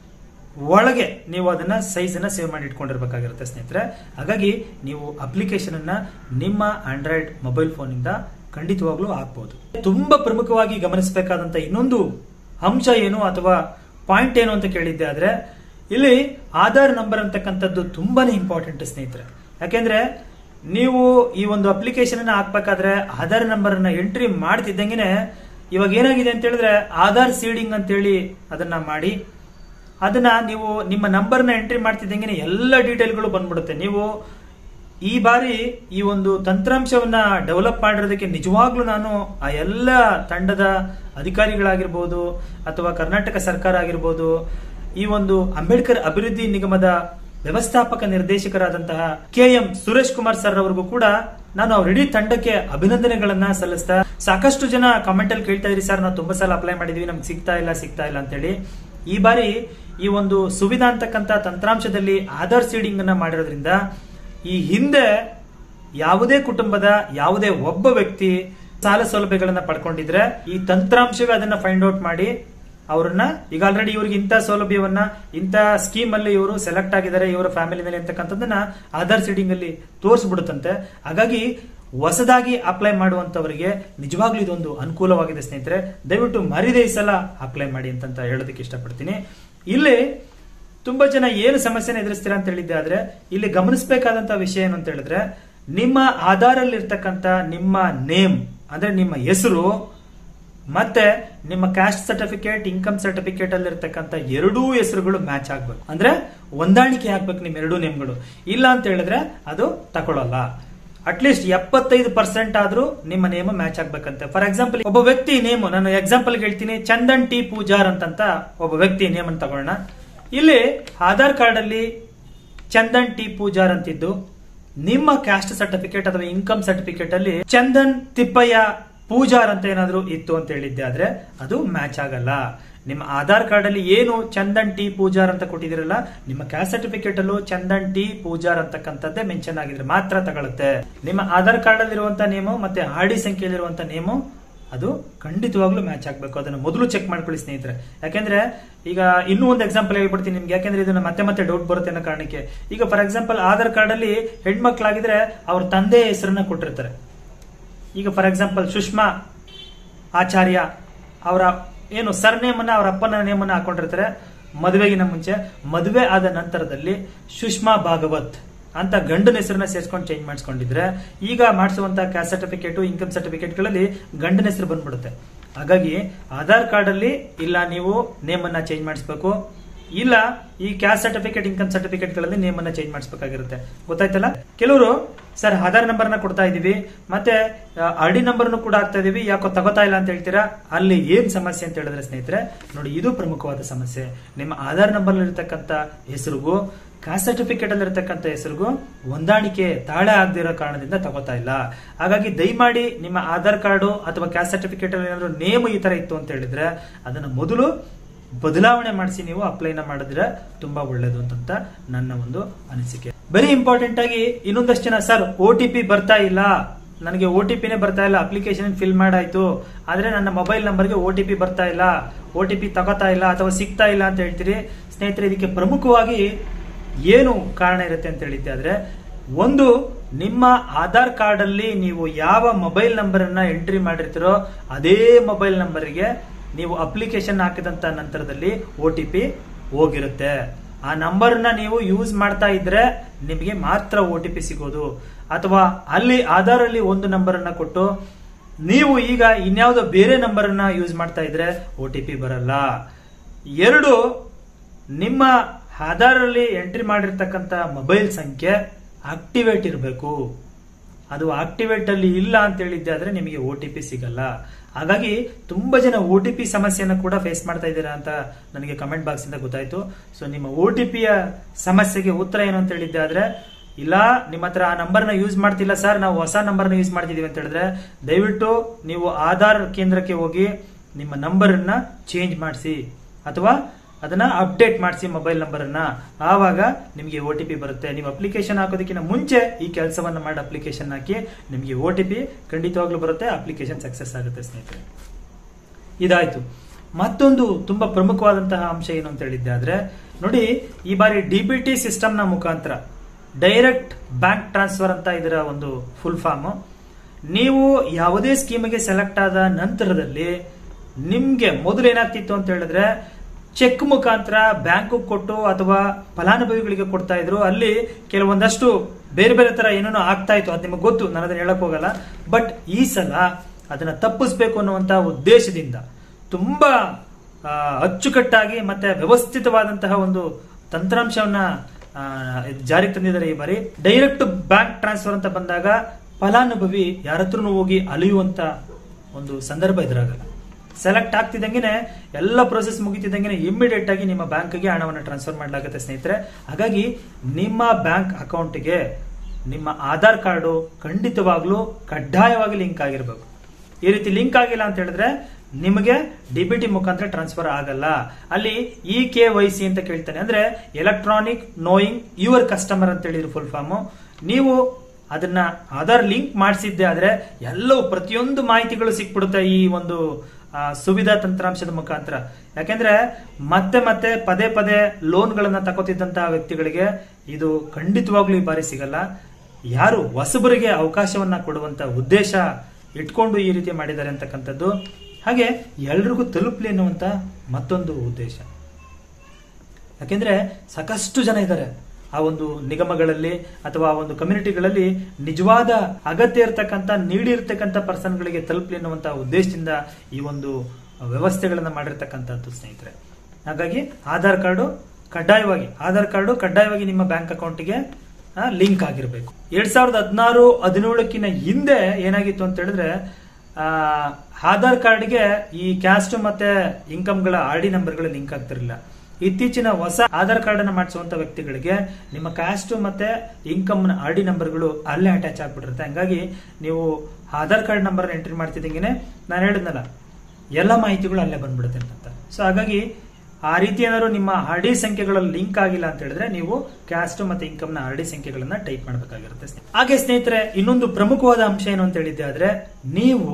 S1: ಒಳಗೆ ನೀವು ಅದನ್ನ ಸೈಜ್ ಅನ್ನ ಸೇವ್ ಮಾಡಿ ಇಟ್ಕೊಂಡಿರ್ಬೇಕಾಗಿರುತ್ತೆ ಸ್ನೇಹಿತರೆ ಹಾಗಾಗಿ ನೀವು ಅಪ್ಲಿಕೇಶನ್ ಅನ್ನ ನಿಮ್ಮ ಆಂಡ್ರಾಯ್ಡ್ ಮೊಬೈಲ್ ಫೋನ್ ಇಂದ ಖಂಡಿತವಾಗ್ಲೂ ಹಾಕ್ಬಹುದು ತುಂಬಾ ಪ್ರಮುಖವಾಗಿ ಗಮನಿಸಬೇಕಾದಂತ ಇನ್ನೊಂದು ಅಂಶ ಏನು ಅಥವಾ ಪಾಯಿಂಟ್ ಏನು ಅಂತ ಕೇಳಿದ್ದೆ ಆದ್ರೆ ಇಲ್ಲಿ ಆಧಾರ್ ನಂಬರ್ ಅಂತಕ್ಕಂಥದ್ದು ತುಂಬಾನೇ ಇಂಪಾರ್ಟೆಂಟ್ ಸ್ನೇಹಿತರೆ ಯಾಕೆಂದ್ರೆ ನೀವು ಈ ಒಂದು ಅಪ್ಲಿಕೇಶನ್ ಅನ್ನ ಹಾಕ್ಬೇಕಾದ್ರೆ ಆಧಾರ್ ನಂಬರ್ ಅನ್ನ ಎಂಟ್ರಿ ಮಾಡ್ತಿದ್ದಂಗೆನೆ ಇವಾಗ ಏನಾಗಿದೆ ಅಂತ ಹೇಳಿದ್ರೆ ಆಧಾರ್ ಸೀಡಿಂಗ್ ಅಂತೇಳಿ ಅದನ್ನ ಮಾಡಿ ಅದನ್ನ ನೀವು ನಿಮ್ಮ ನಂಬರ್ನ ಎಂಟ್ರಿ ಮಾಡ್ತಿದ್ದಂಗೆ ಎಲ್ಲ ಡೀಟೇಲ್ಗಳು ಬಂದ್ಬಿಡುತ್ತೆ ನೀವು ಈ ಬಾರಿ ಈ ಒಂದು ತಂತ್ರಾಂಶವನ್ನ ಡೆವಲಪ್ ಮಾಡಿರೋದಕ್ಕೆ ನಿಜವಾಗ್ಲೂ ನಾನು ಆ ಎಲ್ಲ ತಂಡದ ಅಧಿಕಾರಿಗಳಾಗಿರ್ಬೋದು ಅಥವಾ ಕರ್ನಾಟಕ ಸರ್ಕಾರ ಆಗಿರ್ಬೋದು ಈ ಒಂದು ಅಂಬೇಡ್ಕರ್ ಅಭಿವೃದ್ಧಿ ನಿಗಮದ ವ್ಯವಸ್ಥಾಪಕ ನಿರ್ದೇಶಕರಾದಂತಹ K M Suresh Kumar sir ಅವರಿಗೂ ಕೂಡ ನಾನು ಅವ್ರ ಇಡೀ ತಂಡಕ್ಕೆ ಅಭಿನಂದನೆಗಳನ್ನ ಸಲ್ಲಿಸ್ತಾ ಸಾಕಷ್ಟು ಜನ ಕಾಮೆಂಟ್ ಅಲ್ಲಿ ಕೇಳ್ತಾ ಇದ್ರಿ ಸರ್ ನಾವು ತುಂಬಾ ಸಲ ಅಪ್ಲೈ ಮಾಡಿದೀವಿ ನಮ್ಗೆ ಸಿಗ್ತಾ ಇಲ್ಲ ಸಿಗ್ತಾ ಇಲ್ಲ ಅಂತೇಳಿ ಈ ಬಾರಿ ಈ ಒಂದು ಸುವಿಧಾ ಅಂತಕ್ಕಂಥ ತಂತ್ರಾಂಶದಲ್ಲಿ ಆಧಾರ್ ಸೀಡಿಂಗ್ ಅನ್ನ ಮಾಡಿರೋದ್ರಿಂದ ಈ ಹಿಂದೆ ಯಾವುದೇ ಕುಟುಂಬದ ಯಾವುದೇ ಒಬ್ಬ ವ್ಯಕ್ತಿ ಸಾಲ ಸೌಲಭ್ಯಗಳನ್ನ ಪಡ್ಕೊಂಡಿದ್ರೆ ಈ ತಂತ್ರಾಂಶವೇ ಅದನ್ನ ಫೈಂಡ್ ಔಟ್ ಮಾಡಿ ಅವ್ರನ್ನ ಈಗ ಆಲ್ರೆಡಿ ಇವ್ರಿಗೆ ಇಂಥ ಸೌಲಭ್ಯವನ್ನ ಇಂಥ ಸ್ಕೀಮ್ ಅಲ್ಲಿ ಇವರು ಸೆಲೆಕ್ಟ್ ಆಗಿದ್ದಾರೆ ಇವರ ಫ್ಯಾಮಿಲಿನಲ್ಲಿ ಅಂತಕ್ಕಂಥದ್ದನ್ನ ಆಧಾರ್ ಸೀಡಿಂಗ್ ಅಲ್ಲಿ ತೋರಿಸ್ಬಿಡುತ್ತಂತೆ ಹಾಗಾಗಿ ಹೊಸದಾಗಿ ಅಪ್ಲೈ ಮಾಡುವಂತವರಿಗೆ ನಿಜವಾಗ್ಲೂ ಇದೊಂದು ಅನುಕೂಲವಾಗಿದೆ ಸ್ನೇಹಿತರೆ ದಯವಿಟ್ಟು ಮರಿದೇ ಈ ಸಲ ಅಪ್ಲೈ ಮಾಡಿ ಅಂತ ಹೇಳೋದಕ್ಕೆ ಇಷ್ಟಪಡ್ತೀನಿ ಇಲ್ಲಿ ತುಂಬಾ ಜನ ಏನು ಸಮಸ್ಯೆನ ಎದುರಿಸ್ತೀರಾ ಅಂತ ಹೇಳಿದ್ದೆ ಆದ್ರೆ ಇಲ್ಲಿ ಗಮನಿಸಬೇಕಾದಂತ ವಿಷಯ ಏನು ಅಂತ ಹೇಳಿದ್ರೆ ನಿಮ್ಮ ಆಧಾರಲ್ಲಿ ಇರ್ತಕ್ಕಂತ ನಿಮ್ಮ ನೇಮ್ ಅಂದ್ರೆ ನಿಮ್ಮ ಹೆಸರು ಮತ್ತೆ ನಿಮ್ಮ ಕ್ಯಾಸ್ಟ್ ಸರ್ಟಿಫಿಕೇಟ್ ಇನ್ಕಮ್ ಸರ್ಟಿಫಿಕೇಟ್ ಅಲ್ಲಿ ಇರ್ತಕ್ಕಂಥ ಎರಡೂ ಹೆಸರುಗಳು ಮ್ಯಾಚ್ ಆಗ್ಬೇಕು ಅಂದ್ರೆ ಹೊಂದಾಣಿಕೆ ಆಗ್ಬೇಕು ನಿಮ್ ಎರಡೂ ನೇಮ್ಗಳು ಇಲ್ಲ ಅಂತ ಹೇಳಿದ್ರೆ ಅದು ತಗೊಳ್ಳಲ್ಲ ಅಟ್ಲೀಸ್ಟ್ ಎಪ್ಪತ್ತೈದು ಪರ್ಸೆಂಟ್ ಆದ್ರೂ ನಿಮ್ಮ ನೇಮ್ ಮ್ಯಾಚ್ ಆಗ್ಬೇಕಂತೆ ಫಾರ್ ಎಕ್ಸಾಂಪಲ್ ಒಬ್ಬ ವ್ಯಕ್ತಿ ನೇಮ್ ನಾನು ಎಕ್ಸಾಂಪಲ್ ಹೇಳ್ತೀನಿ ಚಂದನ್ ಟಿ ಪೂಜಾರ್ ಅಂತಂತ ಒಬ್ಬ ವ್ಯಕ್ತಿ ನೇಮ್ ಅಂತ ತಗೊಳ್ಳೋಣ ಇಲ್ಲಿ ಆಧಾರ್ ಕಾರ್ಡ್ ಅಲ್ಲಿ ಚಂದನ್ ಟಿ ಪೂಜಾರ್ ಅಂತಿದ್ದು ನಿಮ್ಮ ಕ್ಯಾಸ್ಟ್ ಸರ್ಟಿಫಿಕೇಟ್ ಅಥವಾ ಇನ್ಕಮ್ ಸರ್ಟಿಫಿಕೇಟ್ ಅಲ್ಲಿ ಚಂದನ್ ತಿಪ್ಪಯ್ಯ ಪೂಜಾರ್ ಅಂತ ಏನಾದ್ರು ಇತ್ತು ಅಂತ ಹೇಳಿದ್ದೆ ಆದ್ರೆ ಅದು ಮ್ಯಾಚ್ ಆಗಲ್ಲ ನಿಮ್ಮ ಆಧಾರ್ ಕಾರ್ಡ್ ಅಲ್ಲಿ ಏನು ಚಂದನ್ ಟಿ ಪೂಜಾರ್ ಅಂತ ಕೊಟ್ಟಿದಿರಲ್ಲ ನಿಮ್ಮ ಕ್ಯಾಸ್ಟ್ ಸರ್ಟಿಫಿಕೇಟ್ ಅಲ್ಲೂ ಚಂದನ್ ಟಿ ಪೂಜಾರ್ ಅಂತಕ್ಕಂಥದ್ದೇ ಮೆನ್ಷನ್ ಆಗಿದ್ರೆ ಮಾತ್ರ ತಗೊಳುತ್ತೆ ನಿಮ್ಮ ಆಧಾರ್ ಕಾರ್ಡ್ ಅಲ್ಲಿರುವಂತ ನೇಮು ಮತ್ತೆ ಆರ್ ಡಿ ಸಂಖ್ಯೆಯಲ್ಲಿರುವಂತ ನೇಮು ಅದು ಖಂಡಿತವಾಗ್ಲೂ ಮ್ಯಾಚ್ ಆಗಬೇಕು ಅದನ್ನ ಮೊದಲು ಚೆಕ್ ಮಾಡ್ಕೊಳ್ಳಿ ಸ್ನೇಹಿತರೆ ಯಾಕೆಂದ್ರೆ ಈಗ ಇನ್ನೂ ಒಂದು ಎಕ್ಸಾಂಪಲ್ ಹೇಳ್ಬಿಡ್ತೀನಿ ನಿಮ್ಗೆ ಯಾಕೆಂದ್ರೆ ಇದನ್ನ ಮತ್ತೆ ಮತ್ತೆ ಡೌಟ್ ಬರುತ್ತೆ ಅನ್ನೋ ಕಾರಣಕ್ಕೆ ಈಗ ಫಾರ್ ಎಕ್ಸಾಂಪಲ್ ಆಧಾರ್ ಕಾರ್ಡ್ ಅಲ್ಲಿ ಹೆಣ್ಮಕ್ಳಾಗಿದ್ರೆ ಅವ್ರ ತಂದೆ ಹೆಸರನ್ನ ಕೊಟ್ಟಿರ್ತಾರೆ ಈಗ ಫಾರ್ ಎಕ್ಸಾಂಪಲ್ ಸುಷ್ಮಾ ಆಚಾರ್ಯ ಅವರ ಏನು ಸರ್ ನೇಮನ್ನ ಅವರ ಅಪ್ಪನ ನೇಮನ್ನ ಹಾಕೊಂಡಿರ್ತಾರೆ ಮದುವೆಗಿನ ಮುಂಚೆ ಮದುವೆ ಆದ ನಂತರದಲ್ಲಿ ಸುಷ್ಮಾ ಭಾಗವತ್ ಅಂತ ಗಂಡನ ಹೆಸರನ್ನ ಸೇರಿಸ್ಕೊಂಡು ಚೇಂಜ್ ಮಾಡಿಸ್ಕೊಂಡಿದ್ರೆ ಈಗ ಮಾಡಿಸುವಂತ ಕ್ಯಾಸ್ಟ್ ಸರ್ಟಿಫಿಕೇಟ್ ಇನ್ಕಮ್ ಸರ್ಟಿಫಿಕೇಟ್ ಗಳಲ್ಲಿ ಗಂಡನ ಹೆಸರು ಬಂದ್ಬಿಡುತ್ತೆ ಹಾಗಾಗಿ ಆಧಾರ್ ಕಾರ್ಡ್ ಅಲ್ಲಿ ಇಲ್ಲ ನೀವು ನೇಮ್ ಅನ್ನ ಚೇಂಜ್ ಮಾಡಿಸ್ಬೇಕು ಇಲ್ಲ ಈ ಕ್ಯಾಸ್ಟ್ ಸರ್ಟಿಫಿಕೇಟ್ ಇನ್ಕಮ್ ಸರ್ಟಿಫಿಕೇಟ್ ಗಳಲ್ಲಿ ನೇಮ್ ಅನ್ನ ಚೇಂಜ್ ಮಾಡಿಸ್ಬೇಕಾಗಿರುತ್ತೆ ಗೊತ್ತಾಯ್ತಲ್ಲ ಕೆಲವರು ಸರ್ ಆಧಾರ್ ನಂಬರ್ ನ ಕೊಡ್ತಾ ಇದೀವಿ ಮತ್ತೆ ಆರ್ ಡಿ ನಂಬರ್ ಕೂಡ ಹಾಕ್ತಾ ಇದೀವಿ ಯಾಕೋ ತಗೋತಾ ಇಲ್ಲ ಅಂತ ಹೇಳ್ತೀರಾ ಅಲ್ಲಿ ಏನ್ ಸಮಸ್ಯೆ ಅಂತ ಹೇಳಿದ್ರೆ ಸ್ನೇಹಿತರೆ ನೋಡಿ ಇದು ಪ್ರಮುಖವಾದ ಸಮಸ್ಯೆ ನಿಮ್ಮ ಆಧಾರ್ ನಂಬರ್ ಇರತಕ್ಕಂತ ಹೆಸರಿಗೂ ಕಾಸ್ಟ್ ಸರ್ಟಿಫಿಕೇಟ್ ಅಲ್ಲಿ ಇರತಕ್ಕಂತ ಹೆಸರಿಗೂ ಹೊಂದಾಣಿಕೆ ತಾಳೆ ಆಗದಿರೋ ಕಾರಣದಿಂದ ತಗೋತಾ ಇಲ್ಲ ಹಾಗಾಗಿ ದಯಮಾಡಿ ನಿಮ್ಮ ಆಧಾರ್ ಕಾರ್ಡು ಅಥವಾ ಕ್ಯಾಸ್ಟ್ ಸರ್ಟಿಫಿಕೇಟ್ ಅಲ್ಲಿ ಏನಾದ್ರು ನೇಮ್ ಈ ತರ ಇತ್ತು ಅಂತ ಹೇಳಿದ್ರೆ ಅದನ್ನ ಮೊದಲು ಬದಲಾವಣೆ ಮಾಡಿಸಿ ನೀವು ಅಪ್ಲೈನ ಮಾಡಿದ್ರೆ ತುಂಬಾ ಒಳ್ಳೇದು ಅಂತ ನನ್ನ ಒಂದು ಅನಿಸಿಕೆ ವೆರಿ ಇಂಪಾರ್ಟೆಂಟ್ ಆಗಿ ಇನ್ನೊಂದಷ್ಟು ಜನ ಸರ್ ಓ ಟಿ ಪಿ ಬರ್ತಾ ಇಲ್ಲ ನನಗೆ ಓ ಟಿ ಪಿನೇ ಬರ್ತಾ ಇಲ್ಲ ಅಪ್ಲಿಕೇಶನ್ ಫಿಲ್ ಮಾಡಾಯ್ತು ಆದ್ರೆ ನನ್ನ ಮೊಬೈಲ್ ನಂಬರ್ಗೆ ಓ ಟಿ ಪಿ ಬರ್ತಾ ಇಲ್ಲ ಓ ಟಿ ಪಿ ತಗೋತಾ ಇಲ್ಲ ಅಥವಾ ಸಿಗ್ತಾ ಇಲ್ಲ ಅಂತ ಹೇಳ್ತೀರಿ ಸ್ನೇಹಿತರೆ ಇದಕ್ಕೆ ಪ್ರಮುಖವಾಗಿ ಏನು ಕಾರಣ ಇರುತ್ತೆ ಅಂತ ಹೇಳಿದ್ದೆ ಆದ್ರೆ ಒಂದು ನಿಮ್ಮ ಆಧಾರ್ ಕಾರ್ಡ್ ಅಲ್ಲಿ ನೀವು ಯಾವ ಮೊಬೈಲ್ ನಂಬರ್ ಅನ್ನ ಎಂಟ್ರಿ ಮಾಡಿರ್ತೀರೋ ಅದೇ ಮೊಬೈಲ್ ನಂಬರ್ಗೆ ನೀವು ಅಪ್ಲಿಕೇಶನ್ ಹಾಕಿದಂತ ನಂತರದಲ್ಲಿ ಒ ಟಿ ಪಿ ಹೋಗಿರುತ್ತೆ ಆ ನಂಬರ್ನ ನೀವು ಯೂಸ್ ಮಾಡ್ತಾ ಇದ್ರೆ ನಿಮಗೆ ಮಾತ್ರ ಒ ಟಿ ಪಿ ಸಿಗೋದು ಅಥವಾ ಅಲ್ಲಿ ಆಧಾರ್ ಅಲ್ಲಿ ಒಂದು ನಂಬರ್ ಅನ್ನ ಕೊಟ್ಟು ನೀವು ಈಗ ಇನ್ಯಾವುದೋ ಬೇರೆ ನಂಬರ್ ಅನ್ನ ಯೂಸ್ ಮಾಡ್ತಾ ಇದ್ರೆ ಒ ಟಿ ಪಿ ಬರಲ್ಲ ಎರಡು ನಿಮ್ಮ ಆಧಾರ್ ಅಲ್ಲಿ ಎಂಟ್ರಿ ಮಾಡಿರ್ತಕ್ಕಂಥ ಮೊಬೈಲ್ ಸಂಖ್ಯೆ ಆಕ್ಟಿವೇಟ್ ಇರಬೇಕು ಅದು ಆಕ್ಟಿವೇಟ್ ಅಲ್ಲಿ ಇಲ್ಲ ಅಂತ ಹೇಳಿದ್ದೆ ಆದ್ರೆ ನಿಮಗೆ ಒ ಟಿ ಪಿ ಸಿಗಲ್ಲ ಹಾಗಾಗಿ ತುಂಬಾ ಜನ ಒ ಟಿ ಪಿ ಸಮಸ್ಯೆನ ಕೂಡ ಫೇಸ್ ಮಾಡ್ತಾ ಇದ್ದೀರಾ ಅಂತ ನನಗೆ ಕಮೆಂಟ್ ಬಾಕ್ಸ್ ಇಂದ ಗೊತ್ತಾಯ್ತು ಸೊ ನಿಮ್ಮ ಒ ಟಿ ಪಿಯ ಸಮಸ್ಯೆಗೆ ಉತ್ತರ ಏನು ಅಂತ ಹೇಳಿದ್ದೆ ಆದ್ರೆ ಇಲ್ಲ ನಿಮ್ಮ ಹತ್ರ ಆ ನಂಬರ್ನ ಯೂಸ್ ಮಾಡ್ತಿಲ್ಲ ಸರ್ ನಾವು ಹೊಸ ನಂಬರ್ನ ಯೂಸ್ ಮಾಡ್ತಿದೀವಿ ಅಂತ ಹೇಳಿದ್ರೆ ದಯವಿಟ್ಟು ನೀವು ಆಧಾರ್ ಕೇಂದ್ರಕ್ಕೆ ಹೋಗಿ ನಿಮ್ಮ ನಂಬರನ್ನ ಚೇಂಜ್ ಮಾಡಿಸಿ ಅಥವಾ ಅದನ್ನ ಅಪ್ಡೇಟ್ ಮಾಡಿಸಿ ಮೊಬೈಲ್ ನಂಬರ್ ಅನ್ನ ಆವಾಗ ನಿಮಗೆ ಒ ಟಿ ಪಿ ಬರುತ್ತೆ ನೀವು ಅಪ್ಲಿಕೇಶನ್ ಹಾಕೋದಕ್ಕಿಂತ ಮುಂಚೆ ಈ ಕೆಲಸವನ್ನ ಮಾಡಿ ಅಪ್ಲಿಕೇಶನ್ ಹಾಕಿ ನಿಮಗೆ ಒ ಟಿ ಪಿ ಖಂಡಿತವಾಗ್ಲೂ ಬರುತ್ತೆ ಅಪ್ಲಿಕೇಶನ್ ಸಕ್ಸಸ್ ಆಗುತ್ತೆ ಸ್ನೇಹಿತರೆ ಇದಾಯ್ತು ಮತ್ತೊಂದು ತುಂಬಾ ಪ್ರಮುಖವಾದಂತಹ ಅಂಶ ಏನು ಅಂತ ಹೇಳಿದ್ದೆ ಆದ್ರೆ ನೋಡಿ ಈ ಬಾರಿ ಡಿ ಬಿ ಟಿ ಸಿಸ್ಟಮ್ ನ ಮುಖಾಂತರ ಡೈರೆಕ್ಟ್ ಬ್ಯಾಂಕ್ ಟ್ರಾನ್ಸ್ಫರ್ ಅಂತ ಇದರ ಒಂದು ಫುಲ್ ಫಾರ್ಮ್ ನೀವು ಯಾವುದೇ ಸ್ಕೀಮಿಗೆ ಸೆಲೆಕ್ಟ್ ಆದ ನಂತರದಲ್ಲಿ ನಿಮ್ಗೆ ಮೊದಲು ಏನಾಗ್ತಿತ್ತು ಅಂತ ಹೇಳಿದ್ರೆ ಚೆಕ್ ಮುಖಾಂತರ ಬ್ಯಾಂಕ್ ಕೊಟ್ಟು ಅಥವಾ ಫಲಾನುಭವಿಗಳಿಗೆ ಕೊಡ್ತಾ ಇದ್ರು ಅಲ್ಲಿ ಕೆಲವೊಂದಷ್ಟು ಬೇರೆ ಬೇರೆ ತರ ಏನೇನೋ ಆಗ್ತಾ ಇತ್ತು ಅದು ನಿಮಗೆ ಗೊತ್ತು ನಾನು ಅದನ್ನ ಹೇಳಕ್ ಹೋಗಲ್ಲ ಬಟ್ ಈ ಸಲ ಅದನ್ನ ತಪ್ಪಿಸ್ಬೇಕು ಅನ್ನುವಂತಹ ಉದ್ದೇಶದಿಂದ ತುಂಬಾ ಆ, ಅಚ್ಚುಕಟ್ಟಾಗಿ ಮತ್ತೆ ವ್ಯವಸ್ಥಿತವಾದಂತಹ ಒಂದು ತಂತ್ರಾಂಶವನ್ನ ಆ, ಇದು ಜಾರಿಗೆ ತಂದಿದ್ದಾರೆ ಈ ಬಾರಿ ಡೈರೆಕ್ಟ್ ಬ್ಯಾಂಕ್ ಟ್ರಾನ್ಸ್ಫರ್ ಅಂತ ಬಂದಾಗ ಫಲಾನುಭವಿ ಯಾರ ಹತ್ರನೂ ಹೋಗಿ ಅಲಿಯುವಂತ ಒಂದು ಸಂದರ್ಭ ಎದುರಾಗಲ್ಲ ಸೆಲೆಕ್ಟ್ ಆಗ್ತಿದ್ದಂಗೆನೆ ಎಲ್ಲ ಪ್ರೊಸೆಸ್ ಮುಗಿತಿದ್ದಂಗೆನೆ ಇಮಿಡಿಯೇಟ್ ಆಗಿ ನಿಮ್ಮ ಬ್ಯಾಂಕ್ಗೆ ಹಣವನ್ನು ಟ್ರಾನ್ಸ್ಫರ್ ಮಾಡಲಾಗುತ್ತೆ ಸ್ನೇಹಿತರೆ ಹಾಗಾಗಿ ನಿಮ್ಮ ಬ್ಯಾಂಕ್ ಅಕೌಂಟ್ಗೆ ನಿಮ್ಮ ಆಧಾರ್ ಕಾರ್ಡು ಖಂಡಿತವಾಗ್ಲೂ ಕಡ್ಡಾಯವಾಗಿ ಲಿಂಕ್ ಆಗಿರಬೇಕು ಈ ರೀತಿ ಲಿಂಕ್ ಆಗಿಲ್ಲ ಅಂತ ಹೇಳಿದ್ರೆ ನಿಮಗೆ ಡಿಬಿಟಿ ಮುಖಾಂತರ ಟ್ರಾನ್ಸ್ಫರ್ ಆಗಲ್ಲ ಅಲ್ಲಿ ಇ ಕೆ ವೈ ಸಿ ಅಂತ ಕೇಳ್ತಾನೆ ಅಂದ್ರೆ ಎಲೆಕ್ಟ್ರಾನಿಕ್ ನೋಯಿಂಗ್ ಯುವರ್ ಕಸ್ಟಮರ್ ಅಂತ ಹೇಳಿದ್ರು ಫುಲ್ ಫಾರ್ಮ್ ನೀವು ಅದನ್ನ ಆಧಾರ್ ಲಿಂಕ್ ಮಾಡಿಸಿದ್ದೆ ಆದ್ರೆ ಎಲ್ಲವೂ ಪ್ರತಿಯೊಂದು ಮಾಹಿತಿಗಳು ಸಿಕ್ಬಿಡುತ್ತೆ ಈ ಒಂದು ಆ, ಸುವಿಧಾ ತಂತ್ರಾಂಶದ ಮುಖಾಂತರ ಯಾಕೆಂದ್ರೆ ಮತ್ತೆ ಮತ್ತೆ ಪದೇ ಪದೇ ಲೋನ್ಗಳನ್ನ ತಗೋತಿದ್ದಂತಹ ವ್ಯಕ್ತಿಗಳಿಗೆ ಇದು ಖಂಡಿತವಾಗ್ಲೂ ಈ ಬಾರಿ ಸಿಗಲ್ಲ ಯಾರು ಹೊಸಬರಿಗೆ ಅವಕಾಶವನ್ನ ಕೊಡುವಂತ ಉದ್ದೇಶ ಇಟ್ಕೊಂಡು ಈ ರೀತಿ ಮಾಡಿದ್ದಾರೆ ಅಂತಕ್ಕಂಥದ್ದು ಹಾಗೆ ಎಲ್ರಿಗೂ ತಲುಪಲಿ ಅನ್ನುವಂತ ಮತ್ತೊಂದು ಉದ್ದೇಶ ಯಾಕೆಂದ್ರೆ ಸಾಕಷ್ಟು ಜನ ಇದ್ದಾರೆ ಆ ಒಂದು ನಿಗಮಗಳಲ್ಲಿ ಅಥವಾ ಆ ಒಂದು ಕಮ್ಯುನಿಟಿಗಳಲ್ಲಿ ನಿಜವಾದ ಅಗತ್ಯ ಇರತಕ್ಕಂತ ನೀಡಿರ್ತಕ್ಕಂಥ ಪರ್ಸನ್ಗಳಿಗೆ ತಲುಪಲಿ ಅನ್ನುವಂತ ಉದ್ದೇಶದಿಂದ ಈ ಒಂದು ವ್ಯವಸ್ಥೆಗಳನ್ನ ಮಾಡಿರ್ತಕ್ಕಂಥದ್ದು ಸ್ನೇಹಿತರೆ ಹಾಗಾಗಿ ಆಧಾರ್ ಕಾರ್ಡು ಕಡ್ಡಾಯವಾಗಿ ಆಧಾರ್ ಕಾರ್ಡು ಕಡ್ಡಾಯವಾಗಿ ನಿಮ್ಮ ಬ್ಯಾಂಕ್ ಅಕೌಂಟ್ಗೆ ಲಿಂಕ್ ಆಗಿರಬೇಕು ಎರಡ್ ಸಾವಿರದ ಹದಿನಾರು ಹದಿನೇಳಕ್ಕಿಂತ ಹಿಂದೆ ಏನಾಗಿತ್ತು ಅಂತ ಹೇಳಿದ್ರೆ ಆ, ಆಧಾರ್ ಕಾರ್ಡ್ಗೆ ಈ ಕ್ಯಾಸ್ಟ್ ಮತ್ತೆ ಇನ್ಕಮ್ಗಳ ಆರ್ ಡಿ ನಂಬರ್ಗಳು ಲಿಂಕ್ ಆಗ್ತಿರಲಿಲ್ಲ ಇತ್ತೀಚಿನ ಹೊಸ ಆಧಾರ್ ಕಾರ್ಡ್ ಅನ್ನ ಮಾಡಿಸುವಂತ ವ್ಯಕ್ತಿಗಳಿಗೆ ನಿಮ್ಮ ಕ್ಯಾಸ್ಟ್ ಮತ್ತೆ ಇನ್ಕಮ್ ಆರ್ ಡಿ ನಂಬರ್ಗಳು ಅಲ್ಲೇ ಅಟ್ಯಾಚ್ ಆಗ್ಬಿಟ್ಟಿರುತ್ತೆ ಹಂಗಾಗಿ ನೀವು ಆಧಾರ್ ಕಾರ್ಡ್ ನಂಬರ್ ಎಂಟ್ರಿ ಮಾಡ್ತಿದ್ದಂಗೆನೆ ನಾನು ಹೇಳಿದ್ನಲ್ಲ ಎಲ್ಲ ಮಾಹಿತಿಗಳು ಅಲ್ಲೇ ಬಂದ್ಬಿಡುತ್ತೆ ಅಂತ ಸೊ ಹಾಗಾಗಿ ಆ ರೀತಿ ಏನಾದ್ರು ನಿಮ್ಮ ಆರ್ ಡಿ ಸಂಖ್ಯೆಗಳಲ್ಲಿ ಲಿಂಕ್ ಆಗಿಲ್ಲ ಅಂತ ಹೇಳಿದ್ರೆ ನೀವು ಕ್ಯಾಸ್ಟ್ ಮತ್ತೆ ಇನ್ಕಮ್ ನ ಆರ್ ಡಿ ಸಂಖ್ಯೆಗಳನ್ನ ಟೈಪ್ ಮಾಡಬೇಕಾಗಿರುತ್ತೆ ಸ್ನೇಹಿತರೆ. ಹಾಗೆ ಸ್ನೇಹಿತರೆ ಇನ್ನೊಂದು ಪ್ರಮುಖವಾದ ಅಂಶ ಏನು ಅಂತ ಹೇಳಿದ್ದೆ ಆದ್ರೆ ನೀವು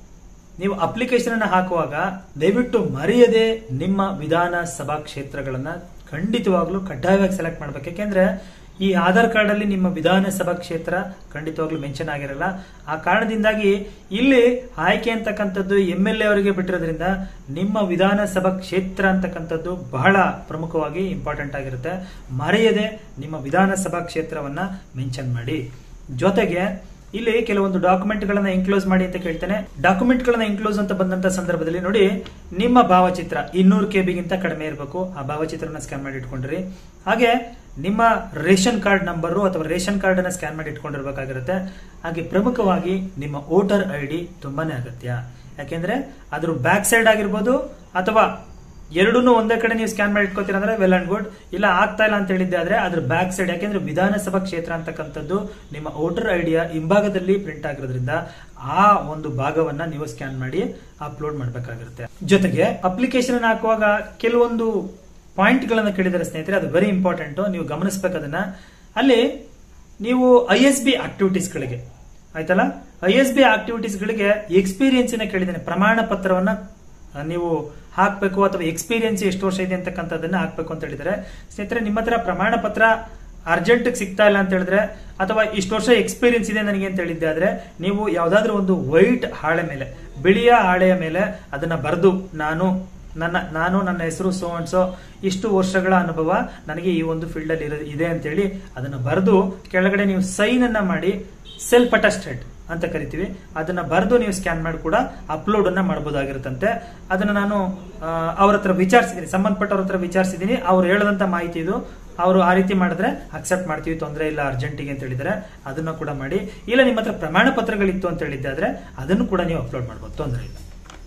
S1: ನೀವು ಅಪ್ಲಿಕೇಶನ್ ಅನ್ನ ಹಾಕುವಾಗ ದಯವಿಟ್ಟು ಮರೆಯದೆ ನಿಮ್ಮ ವಿಧಾನಸಭಾ ಕ್ಷೇತ್ರಗಳನ್ನ ಖಂಡಿತವಾಗ್ಲೂ ಕಡ್ಡಾಯವಾಗಿ ಸೆಲೆಕ್ಟ್ ಮಾಡ್ಬೇಕು ಯಾಕೆಂದ್ರೆ ಈ ಆಧಾರ್ ಕಾರ್ಡ್ ಅಲ್ಲಿ ನಿಮ್ಮ ವಿಧಾನಸಭಾ ಕ್ಷೇತ್ರ ಖಂಡಿತವಾಗ್ಲೂ ಮೆನ್ಷನ್ ಆಗಿರಲ್ಲ ಆ ಕಾರಣದಿಂದಾಗಿ ಇಲ್ಲಿ ಆಯ್ಕೆ ಅಂತಕ್ಕಂಥದ್ದು ಎಂ ಎಲ್ ಎ ಅವರಿಗೆ ಬಿಟ್ಟಿರೋದ್ರಿಂದ ನಿಮ್ಮ ವಿಧಾನಸಭಾ ಕ್ಷೇತ್ರ ಅಂತಕ್ಕಂಥದ್ದು ಬಹಳ ಪ್ರಮುಖವಾಗಿ ಇಂಪಾರ್ಟೆಂಟ್ ಆಗಿರುತ್ತೆ ಮರೆಯದೆ ನಿಮ್ಮ ವಿಧಾನಸಭಾ ಕ್ಷೇತ್ರವನ್ನ ಮೆನ್ಷನ್ ಮಾಡಿ ಜೊತೆಗೆ ಇಲ್ಲಿ ಕೆಲವೊಂದು ಡಾಕ್ಯುಮೆಂಟ್ ಗಳನ್ನ ಇನ್ಕ್ಲೋಸ್ ಮಾಡಿ ಅಂತ ಕೇಳ್ತೇನೆ ಡಾಕ್ಯುಮೆಂಟ್ ಗಳನ್ನ ಇನ್ಕ್ಲೋಸ್ ಅಂತ ಬಂದಂತ ಸಂದರ್ಭದಲ್ಲಿ ನೋಡಿ ನಿಮ್ಮ ಭಾವಚಿತ್ರ ಇನ್ನೂರು ಕೆಬಿಗಿಂತ ಕಡಿಮೆ ಇರಬೇಕು ಆ ಭಾವಚಿತ್ರನ ಸ್ಕ್ಯಾನ್ ಮಾಡಿ ಇಟ್ಕೊಂಡ್ರಿ ಹಾಗೆ ನಿಮ್ಮ ರೇಷನ್ ಕಾರ್ಡ್ ನಂಬರು ಅಥವಾ ರೇಷನ್ ಕಾರ್ಡ್ ಅನ್ನ ಸ್ಕ್ಯಾನ್ ಮಾಡಿ ಇಟ್ಕೊಂಡಿರ್ಬೇಕಾಗಿರುತ್ತೆ ಹಾಗೆ ಪ್ರಮುಖವಾಗಿ ನಿಮ್ಮ ವೋಟರ್ ಐ ಡಿ ತುಂಬಾನೇ ಅಗತ್ಯ ಯಾಕೆಂದ್ರೆ ಅದ್ರ ಬ್ಯಾಕ್ ಸೈಡ್ ಆಗಿರ್ಬೋದು ಅಥವಾ ಎರಡನ್ನೂ ಒಂದೇ ಕಡೆ ನೀವು ಸ್ಕ್ಯಾನ್ ಮಾಡಿ ಇಟ್ಕೋತೀರ ಅಂದ್ರೆ ವೆಲ್ ಅಂಡ್ ಗುಡ್ ಇಲ್ಲ ಆಗ್ತಾ ಇಲ್ಲ ಅಂತ ಹೇಳಿದ್ದೆ ಆದ್ರೆ ಅದ್ರ ಬ್ಯಾಕ್ ಸೈಡ್ ಯಾಕೆಂದ್ರೆ ವಿಧಾನಸಭಾ ಕ್ಷೇತ್ರ ಅಂತಕ್ಕಂಥದ್ದು ನಿಮ್ಮ ವೋಟರ್ ಐಡಿಯ ಹಿಂಭಾಗದಲ್ಲಿ ಪ್ರಿಂಟ್ ಆಗಿರೋದ್ರಿಂದ ಆ ಒಂದು ಭಾಗವನ್ನ ನೀವು ಸ್ಕ್ಯಾನ್ ಮಾಡಿ ಅಪ್ಲೋಡ್ ಮಾಡಬೇಕಾಗಿರುತ್ತೆ ಜೊತೆಗೆ ಅಪ್ಲಿಕೇಶನ್ ಹಾಕುವಾಗ ಕೆಲವೊಂದು ಪಾಯಿಂಟ್ ಗಳನ್ನ ಕೇಳಿದರೆ ಸ್ನೇಹಿತರೆ ಅದು ವೆರಿ ಇಂಪಾರ್ಟೆಂಟ್ ನೀವು ಗಮನಿಸಬೇಕು ಅದನ್ನ ಅಲ್ಲಿ ನೀವು ಐ ಎಸ್ ಬಿ ಆಕ್ಟಿವಿಟೀಸ್ ಗಳಿಗೆ ಆಯ್ತಲ್ಲ ಐ ಎಸ್ ಬಿ ಆಕ್ಟಿವಿಟೀಸ್ ಗಳಿಗೆ ಎಕ್ಸ್ಪೀರಿಯನ್ಸ್ ಕೇಳಿದ್ದೇನೆ ಪ್ರಮಾಣ ಪತ್ರವನ್ನ ಆ, ನೀವು ಹಾಕ್ಬೇಕು ಅಥವಾ ಎಕ್ಸ್ಪೀರಿಯನ್ಸ್ ಎಷ್ಟು ವರ್ಷ ಇದೆ ಅಂತಕ್ಕಂಥದ್ದನ್ನ ಹಾಕ್ಬೇಕು ಅಂತ ಹೇಳಿದ್ರೆ ಸ್ನೇಹಿತರೆ ನಿಮ್ಮ ಹತ್ರ ಪ್ರಮಾಣ ಪತ್ರ ಅರ್ಜೆಂಟ್ ಸಿಗ್ತಾ ಇಲ್ಲ ಅಂತ ಹೇಳಿದ್ರೆ ಅಥವಾ ಇಷ್ಟು ವರ್ಷ ಎಕ್ಸ್ಪೀರಿಯನ್ಸ್ ಇದೆ ನನಗೆ ಅಂತ ಹೇಳಿದ್ದೆ ಆದ್ರೆ ನೀವು ಯಾವ್ದಾದ್ರು ಒಂದು ವೈಟ್ ಹಾಳೆ ಮೇಲೆ ಬಿಳಿಯ ಹಾಳೆಯ ಮೇಲೆ ಅದನ್ನ ಬರೆದು ನಾನು ನನ್ನ ನಾನು ನನ್ನ ಹೆಸರು ಸೋ ಅಂಡ್ ಸೋ ಇಷ್ಟು ವರ್ಷಗಳ ಅನುಭವ ನನಗೆ ಈ ಒಂದು ಫೀಲ್ಡ್ ಅಲ್ಲಿ ಇರೋ- ಇದೆ ಅಂತ ಹೇಳಿ ಅದನ್ನ ಬರೆದು ಕೆಳಗಡೆ ನೀವು ಸೈನ್ ಅನ್ನ ಮಾಡಿ ಸೆಲ್ಫ್ ಅಟೆಸ್ಟೆಡ್ ಅಂತ ಕರಿತೀವಿ ಅದನ್ನ ಬರೆದು ನೀವು ಸ್ಕ್ಯಾನ್ ಮಾಡಿ ಕೂಡ ಅಪ್ಲೋಡ್ ಅನ್ನ ಮಾಡಬಹುದಾಗಿರುತ್ತಂತೆ ಅದನ್ನ ನಾನು ಆ, ಅವ್ರ ಹತ್ರ ವಿಚಾರಿಸಿದ್ದೀನಿ ಸಂಬಂಧಪಟ್ಟವ್ರ ಹತ್ರ ವಿಚಾರಿಸಿದ್ದೀನಿ ಅವ್ರು ಹೇಳದಂತ ಮಾಹಿತಿ ಇದು ಅವರು ಆ ರೀತಿ ಮಾಡಿದ್ರೆ ಅಕ್ಸೆಪ್ಟ್ ಮಾಡ್ತೀವಿ ತೊಂದರೆ ಇಲ್ಲ ಅರ್ಜೆಂಟಿಗೆ ಅಂತ ಹೇಳಿದ್ರೆ ಅದನ್ನ ಕೂಡ ಮಾಡಿ ಇಲ್ಲ ನಿಮ್ಮ ಹತ್ರ ಪ್ರಮಾಣ ಪತ್ರಗಳಿತ್ತು ಅಂತ ಹೇಳಿದ್ದೆ ಆದ್ರೆ ಅದನ್ನು ಕೂಡ ನೀವು ಅಪ್ಲೋಡ್ ಮಾಡ್ಬೋದು ತೊಂದರೆ ಇಲ್ಲ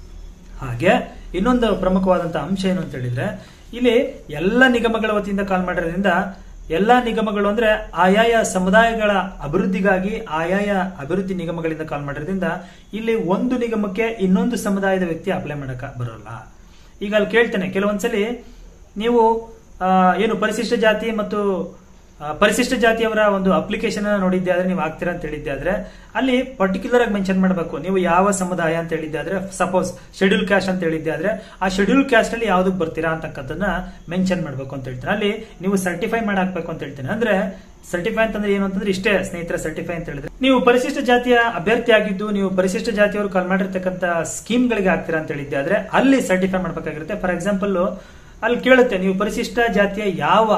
S1: ಹಾಗೆ ಇನ್ನೊಂದು ಪ್ರಮುಖವಾದಂತಹ ಅಂಶ ಏನು ಅಂತ ಹೇಳಿದ್ರೆ ಇಲ್ಲಿ ಎಲ್ಲ ನಿಗಮಗಳ ವತಿಯಿಂದ ಕಾಲ್ ಮಾಡಿರೋದ್ರಿಂದ ಎಲ್ಲಾ ನಿಗಮಗಳು ಅಂದ್ರೆ ಆಯಾಯ ಸಮುದಾಯಗಳ ಅಭಿವೃದ್ಧಿಗಾಗಿ ಆಯಾಯ ಅಭಿವೃದ್ಧಿ ನಿಗಮಗಳಿಂದ ಕಾಲ್ ಮಾಡಿರೋದ್ರಿಂದ ಇಲ್ಲಿ ಒಂದು ನಿಗಮಕ್ಕೆ ಇನ್ನೊಂದು ಸಮುದಾಯದ ವ್ಯಕ್ತಿ ಅಪ್ಲೈ ಮಾಡಕ ಬರೋಲ್ಲ ಈಗ ಅಲ್ಲಿ ಕೇಳ್ತೇನೆ ಕೆಲವೊಂದ್ಸಲಿ ನೀವು ಆ, ಏನು ಪರಿಶಿಷ್ಟ ಜಾತಿ ಮತ್ತು ಆ, ಪರಿಶಿಷ್ಟ ಜಾತಿಯವರ ಒಂದು ಅಪ್ಲಿಕೇಶನ್ ಅನ್ನ ನೋಡಿದ್ದೆ ಆದ್ರೆ ನೀವು ಆಗ್ತೀರಾ ಅಂತ ಹೇಳಿದ್ದೆ ಆದ್ರೆ ಅಲ್ಲಿ ಪರ್ಟಿಕ್ಯುಲರ್ ಆಗಿ ಮೆನ್ಷನ್ ಮಾಡಬೇಕು ನೀವು ಯಾವ ಸಮುದಾಯ ಅಂತ ಹೇಳಿದ್ದೆ ಆದ್ರೆ ಸಪೋಸ್ ಶೆಡ್ಯೂಲ್ ಕ್ಯಾಸ್ಟ್ ಅಂತ ಹೇಳಿದ್ದೆ ಆದ್ರೆ ಆ ಶೆಡ್ಯೂಲ್ ಕ್ಯಾಸ್ಟ್ ಅಲ್ಲಿ ಯಾವ್ದಕ್ ಬರ್ತೀರಾ ಅಂತಕ್ಕಂಥದ್ದನ್ನ ಮೆನ್ಷನ್ ಮಾಡಬೇಕು ಅಂತ ಹೇಳ್ತೀನಿ ಅಲ್ಲಿ ನೀವು ಸರ್ಟಿಫೈ ಮಾಡಿ ಹಾಕ್ಬೇಕು ಅಂತ ಹೇಳ್ತೀನಿ ಅಂದ್ರೆ ಸರ್ಟಿಫೈ ಅಂತಂದ್ರೆ ಏನು ಅಂತಂದ್ರೆ ಇಷ್ಟೇ ಸ್ನೇಹಿತರ ಸರ್ಟಿಫೈ ಅಂತ ಹೇಳಿದ್ರೆ ನೀವು ಪರಿಶಿಷ್ಟ ಜಾತಿಯ ಅಭ್ಯರ್ಥಿ ಆಗಿದ್ದು ನೀವು ಪರಿಶಿಷ್ಟ ಜಾತಿಯವರು ಕಾಲ್ ಮಾಡಿರ್ತಕ್ಕಂಥ ಸ್ಕೀಮ್ಗಳಿಗೆ ಆಗ್ತೀರಾ ಅಂತ ಹೇಳಿದ್ದೆ ಆದ್ರೆ ಅಲ್ಲಿ ಸರ್ಟಿಫೈ ಮಾಡ್ಬೇಕಾಗಿರುತ್ತೆ ಫಾರ್ ಎಕ್ಸಾಂಪಲ್ ಅಲ್ಲಿ ಕೇಳುತ್ತೆ ನೀವು ಪರಿಶಿಷ್ಟ ಜಾತಿಯ ಯಾವ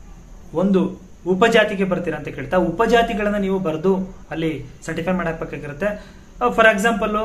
S1: ಒಂದು ಉಪಜಾತಿಗೆ ಬರ್ತೀರಾ ಅಂತ ಕೇಳ್ತಾ ಉಪಜಾತಿಗಳನ್ನ ನೀವು ಬರೆದು ಅಲ್ಲಿ ಸರ್ಟಿಫೈ ಮಾಡಬೇಕಾಗಿರುತ್ತೆ ಫಾರ್ ಎಕ್ಸಾಂಪಲ್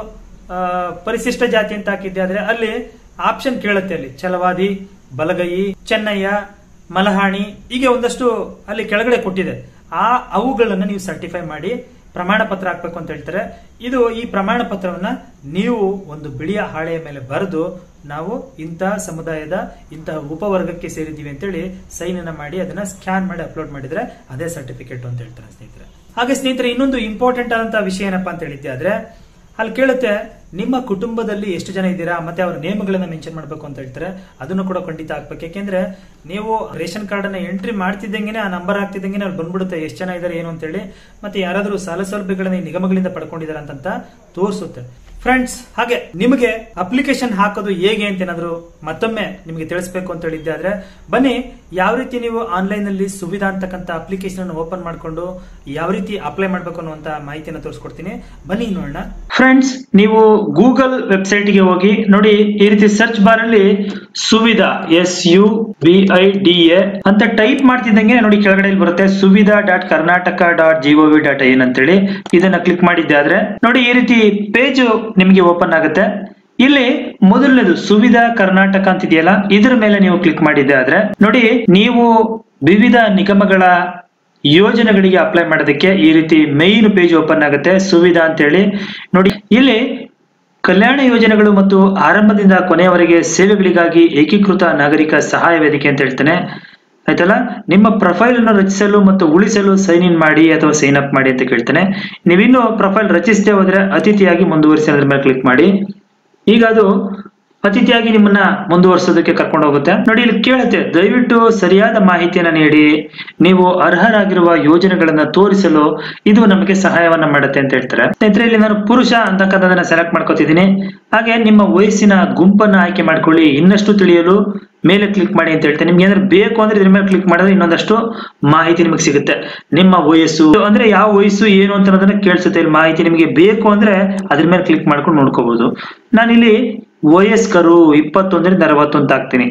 S1: ಪರಿಶಿಷ್ಟ ಜಾತಿ ಅಂತ ಹಾಕಿದ್ದೆ ಆದ್ರೆ ಅಲ್ಲಿ ಆಪ್ಷನ್ ಕೇಳುತ್ತೆ ಅಲ್ಲಿ ಛಲವಾದಿ ಬಲಗೈ ಚೆನ್ನಯ್ಯ ಮಲಹಾಣಿ ಹೀಗೆ ಒಂದಷ್ಟು ಅಲ್ಲಿ ಕೆಳಗಡೆ ಕೊಟ್ಟಿದೆ ಆ ಅವುಗಳನ್ನ ನೀವು ಸರ್ಟಿಫೈ ಮಾಡಿ ಪ್ರಮಾಣ ಪತ್ರ ಹಾಕ್ಬೇಕು ಅಂತ ಹೇಳ್ತಾರೆ ಇದು ಈ ಪ್ರಮಾಣ ಪತ್ರವನ್ನ ನೀವು ಒಂದು ಬಿಳಿಯ ಹಾಳೆಯ ಮೇಲೆ ಬರೆದು ನಾವು ಇಂತಹ ಸಮುದಾಯದ ಇಂತಹ ಉಪವರ್ಗಕ್ಕೆ ಸೇರಿದ್ದೀವಿ ಅಂತೇಳಿ ಸೈನ್ ಅನ್ನ ಮಾಡಿ ಅದನ್ನ ಸ್ಕ್ಯಾನ್ ಮಾಡಿ ಅಪ್ಲೋಡ್ ಮಾಡಿದ್ರೆ ಅದೇ ಸರ್ಟಿಫಿಕೇಟ್ ಅಂತ ಹೇಳ್ತಾರೆ ಸ್ನೇಹಿತರೆ ಹಾಗೆ ಸ್ನೇಹಿತರೆ ಇನ್ನೊಂದು ಇಂಪಾರ್ಟೆಂಟ್ ಆದಂತಹ ವಿಷಯ ಏನಪ್ಪಾ ಅಂತ ಹೇಳಿದ್ದೆ ಆದ್ರೆ ಅಲ್ಲಿ ಕೇಳುತ್ತೆ ನಿಮ್ಮ ಕುಟುಂಬದಲ್ಲಿ ಎಷ್ಟು ಜನ ಇದ್ದೀರಾ ಮತ್ತೆ ಅವರ ನೇಮಗಳನ್ನ ಮೆನ್ಷನ್ ಮಾಡಬೇಕು ಅಂತ ಹೇಳ್ತಾರೆ ಅದನ್ನು ಕೂಡ ಖಂಡಿತ ಹಾಕ್ಬೇಕು ಯಾಕೆಂದ್ರೆ ನೀವು ರೇಷನ್ ಕಾರ್ಡ್ ಅನ್ನ ಎಂಟ್ರಿ ಮಾಡ್ತಿದ್ದಂಗೆ ಆ ನಂಬರ್ ಹಾಕ್ತಿದ್ದಂಗೆ ಅಲ್ಲಿ ಬಂದ್ಬಿಡುತ್ತೆ ಎಷ್ಟು ಜನ ಇದ್ದಾರೆ ಏನು ಅಂತೇಳಿ ಮತ್ತೆ ಯಾರಾದರೂ ಸಾಲ ಸೌಲಭ್ಯಗಳನ್ನ ಈ ನಿಗಮಗಳಿಂದ ಪಡ್ಕೊಂಡಿದ್ದಾರೆ ಅಂತ ತೋರಿಸುತ್ತೆ ಫ್ರೆಂಡ್ಸ್ ಹಾಗೆ ನಿಮಗೆ ಅಪ್ಲಿಕೇಶನ್ ಹಾಕೋದು ಹೇಗೆ ಅಂತ ಏನಾದ್ರು ಮತ್ತೊಮ್ಮೆ ನಿಮಗೆ ತಿಳಿಸ್ಬೇಕು ಅಂತ ಹೇಳಿದ್ದೆ ಆದ್ರೆ ಬನ್ನಿ ಯಾವ ರೀತಿ ನೀವು ಆನ್ಲೈನ್ ಅಲ್ಲಿ ಸುವಿಧಾ ಅಂತಕ್ಕಂಥ ಅಪ್ಲಿಕೇಶನ್ ಓಪನ್ ಮಾಡ್ಕೊಂಡು ಯಾವ ರೀತಿ ಅಪ್ಲೈ ಮಾಡ್ಬೇಕು ಅನ್ನುವಂತ ಮಾಹಿತಿಯನ್ನು ತೋರಿಸ್ಕೊಡ್ತೀನಿ ಬನ್ನಿ ನೋಡೋಣ ಫ್ರೆಂಡ್ಸ್ ನೀವು ಗೂಗಲ್ ವೆಬ್ಸೈಟ್ ಗೆ ಹೋಗಿ ನೋಡಿ ಈ ರೀತಿ ಸರ್ಚ್ ಬಾರ್ ಅಲ್ಲಿ Suvidha S U V I D A ಅಂತ ಟೈಪ್ ಮಾಡ್ತಿದ್ದಂಗೆ ನೋಡಿ ಕೆಳಗಡೆ ಇಲ್ಲಿ ಬರುತ್ತೆ Suvidha dot Karnataka dot gov dot N ಅಂತೇಳಿ ಇದನ್ನ ಕ್ಲಿಕ್ ಮಾಡಿದ್ದೆ ಆದ್ರೆ ನೋಡಿ ಈ ರೀತಿ ಪೇಜ್ ನಿಮಗೆ ಓಪನ್ ಆಗುತ್ತೆ ಇಲ್ಲಿ ಮೊದಲನೇದು ಸುವಿಧಾ ಕರ್ನಾಟಕ ಅಂತಿದೆಯಲ್ಲ ಇದರ ಮೇಲೆ ನೀವು ಕ್ಲಿಕ್ ಮಾಡಿದ್ದೆ ಆದ್ರೆ ನೋಡಿ ನೀವು ವಿವಿಧ ನಿಗಮಗಳ ಯೋಜನೆಗಳಿಗೆ ಅಪ್ಲೈ ಮಾಡೋದಕ್ಕೆ ಈ ರೀತಿ ಮೈನ್ ಪೇಜ್ ಓಪನ್ ಆಗುತ್ತೆ ಸುವಿಧಾ ಅಂತೇಳಿ ನೋಡಿ ಇಲ್ಲಿ ಕಲ್ಯಾಣ ಯೋಜನೆಗಳು ಮತ್ತು ಆರಂಭದಿಂದ ಕೊನೆಯವರೆಗೆ ಸೇವೆಗಳಿಗಾಗಿ ಏಕೀಕೃತ ನಾಗರಿಕ ಸಹಾಯ ವೇದಿಕೆ ಅಂತ ಹೇಳ್ತೇನೆ ಆಯ್ತಲ್ಲ ನಿಮ್ಮ ಪ್ರೊಫೈಲ್ ಅನ್ನು ರಚಿಸಲು ಮತ್ತು ಉಳಿಸಲು ಸೈನ್ ಇನ್ ಮಾಡಿ ಅಥವಾ ಸೈನ್ ಅಪ್ ಮಾಡಿ ಅಂತ ಕೇಳ್ತೇನೆ ನೀವಿನ್ನು ಪ್ರೊಫೈಲ್ ರಚಿಸದೆ ಹೋದ್ರೆ ಅತಿಥಿಯಾಗಿ ಮುಂದುವರಿಸಿ ಅದ್ರ ಮೇಲೆ ಕ್ಲಿಕ್ ಮಾಡಿ ಈಗ ಅದು ಅತಿಥಿಯಾಗಿ ನಿಮ್ಮನ್ನ ಮುಂದುವರಿಸೋದಕ್ಕೆ ಕರ್ಕೊಂಡು ಹೋಗುತ್ತೆ ನೋಡಿ ಇಲ್ಲಿ ಕೇಳುತ್ತೆ ದಯವಿಟ್ಟು ಸರಿಯಾದ ಮಾಹಿತಿಯನ್ನ ನೀಡಿ ನೀವು ಅರ್ಹರಾಗಿರುವ ಯೋಜನೆಗಳನ್ನ ತೋರಿಸಲು ಇದು ನಮಗೆ ಸಹಾಯವನ್ನ ಮಾಡುತ್ತೆ ಅಂತ ಹೇಳ್ತಾರೆ ಸ್ನೇಹಿತರೆ ಇಲ್ಲಿ ನಾನು ಪುರುಷ ಅಂತಕ್ಕಂಥದನ್ನ ಸೆಲೆಕ್ಟ್ ಮಾಡ್ಕೋತಿದ್ದೀನಿ ಹಾಗೆ ನಿಮ್ಮ ವಯಸ್ಸಿನ ಗುಂಪನ್ನ ಆಯ್ಕೆ ಮಾಡ್ಕೊಳ್ಳಿ ಇನ್ನಷ್ಟು ತಿಳಿಯಲು ಮೇಲೆ ಕ್ಲಿಕ್ ಮಾಡಿ ಅಂತ ಹೇಳ್ತೇನೆ ನಿಮ್ಗೆ ಏನಾದ್ರು ಬೇಕು ಅಂದ್ರೆ ಇದ್ರ ಮೇಲೆ ಕ್ಲಿಕ್ ಮಾಡಿದ್ರೆ ಇನ್ನೊಂದಷ್ಟು ಮಾಹಿತಿ ನಿಮಗೆ ಸಿಗುತ್ತೆ ನಿಮ್ಮ ವಯಸ್ಸು ಅಂದ್ರೆ ಯಾವ ವಯಸ್ಸು ಏನು ಅಂತ ಅನ್ನೋದನ್ನ ಕೇಳಿಸುತ್ತೆ ಇಲ್ಲಿ ಮಾಹಿತಿ ನಿಮಗೆ ಬೇಕು ಅಂದ್ರೆ ಅದ್ರ ಮೇಲೆ ಕ್ಲಿಕ್ ಮಾಡ್ಕೊಂಡು ನೋಡ್ಕೋಬಹುದು ನಾನಿಲ್ಲಿ ವಯಸ್ಕರು ಇಪ್ಪತ್ತೊಂದರಿಂದ ಅರವತ್ತು ಅಂತ ಹಾಕ್ತೀನಿ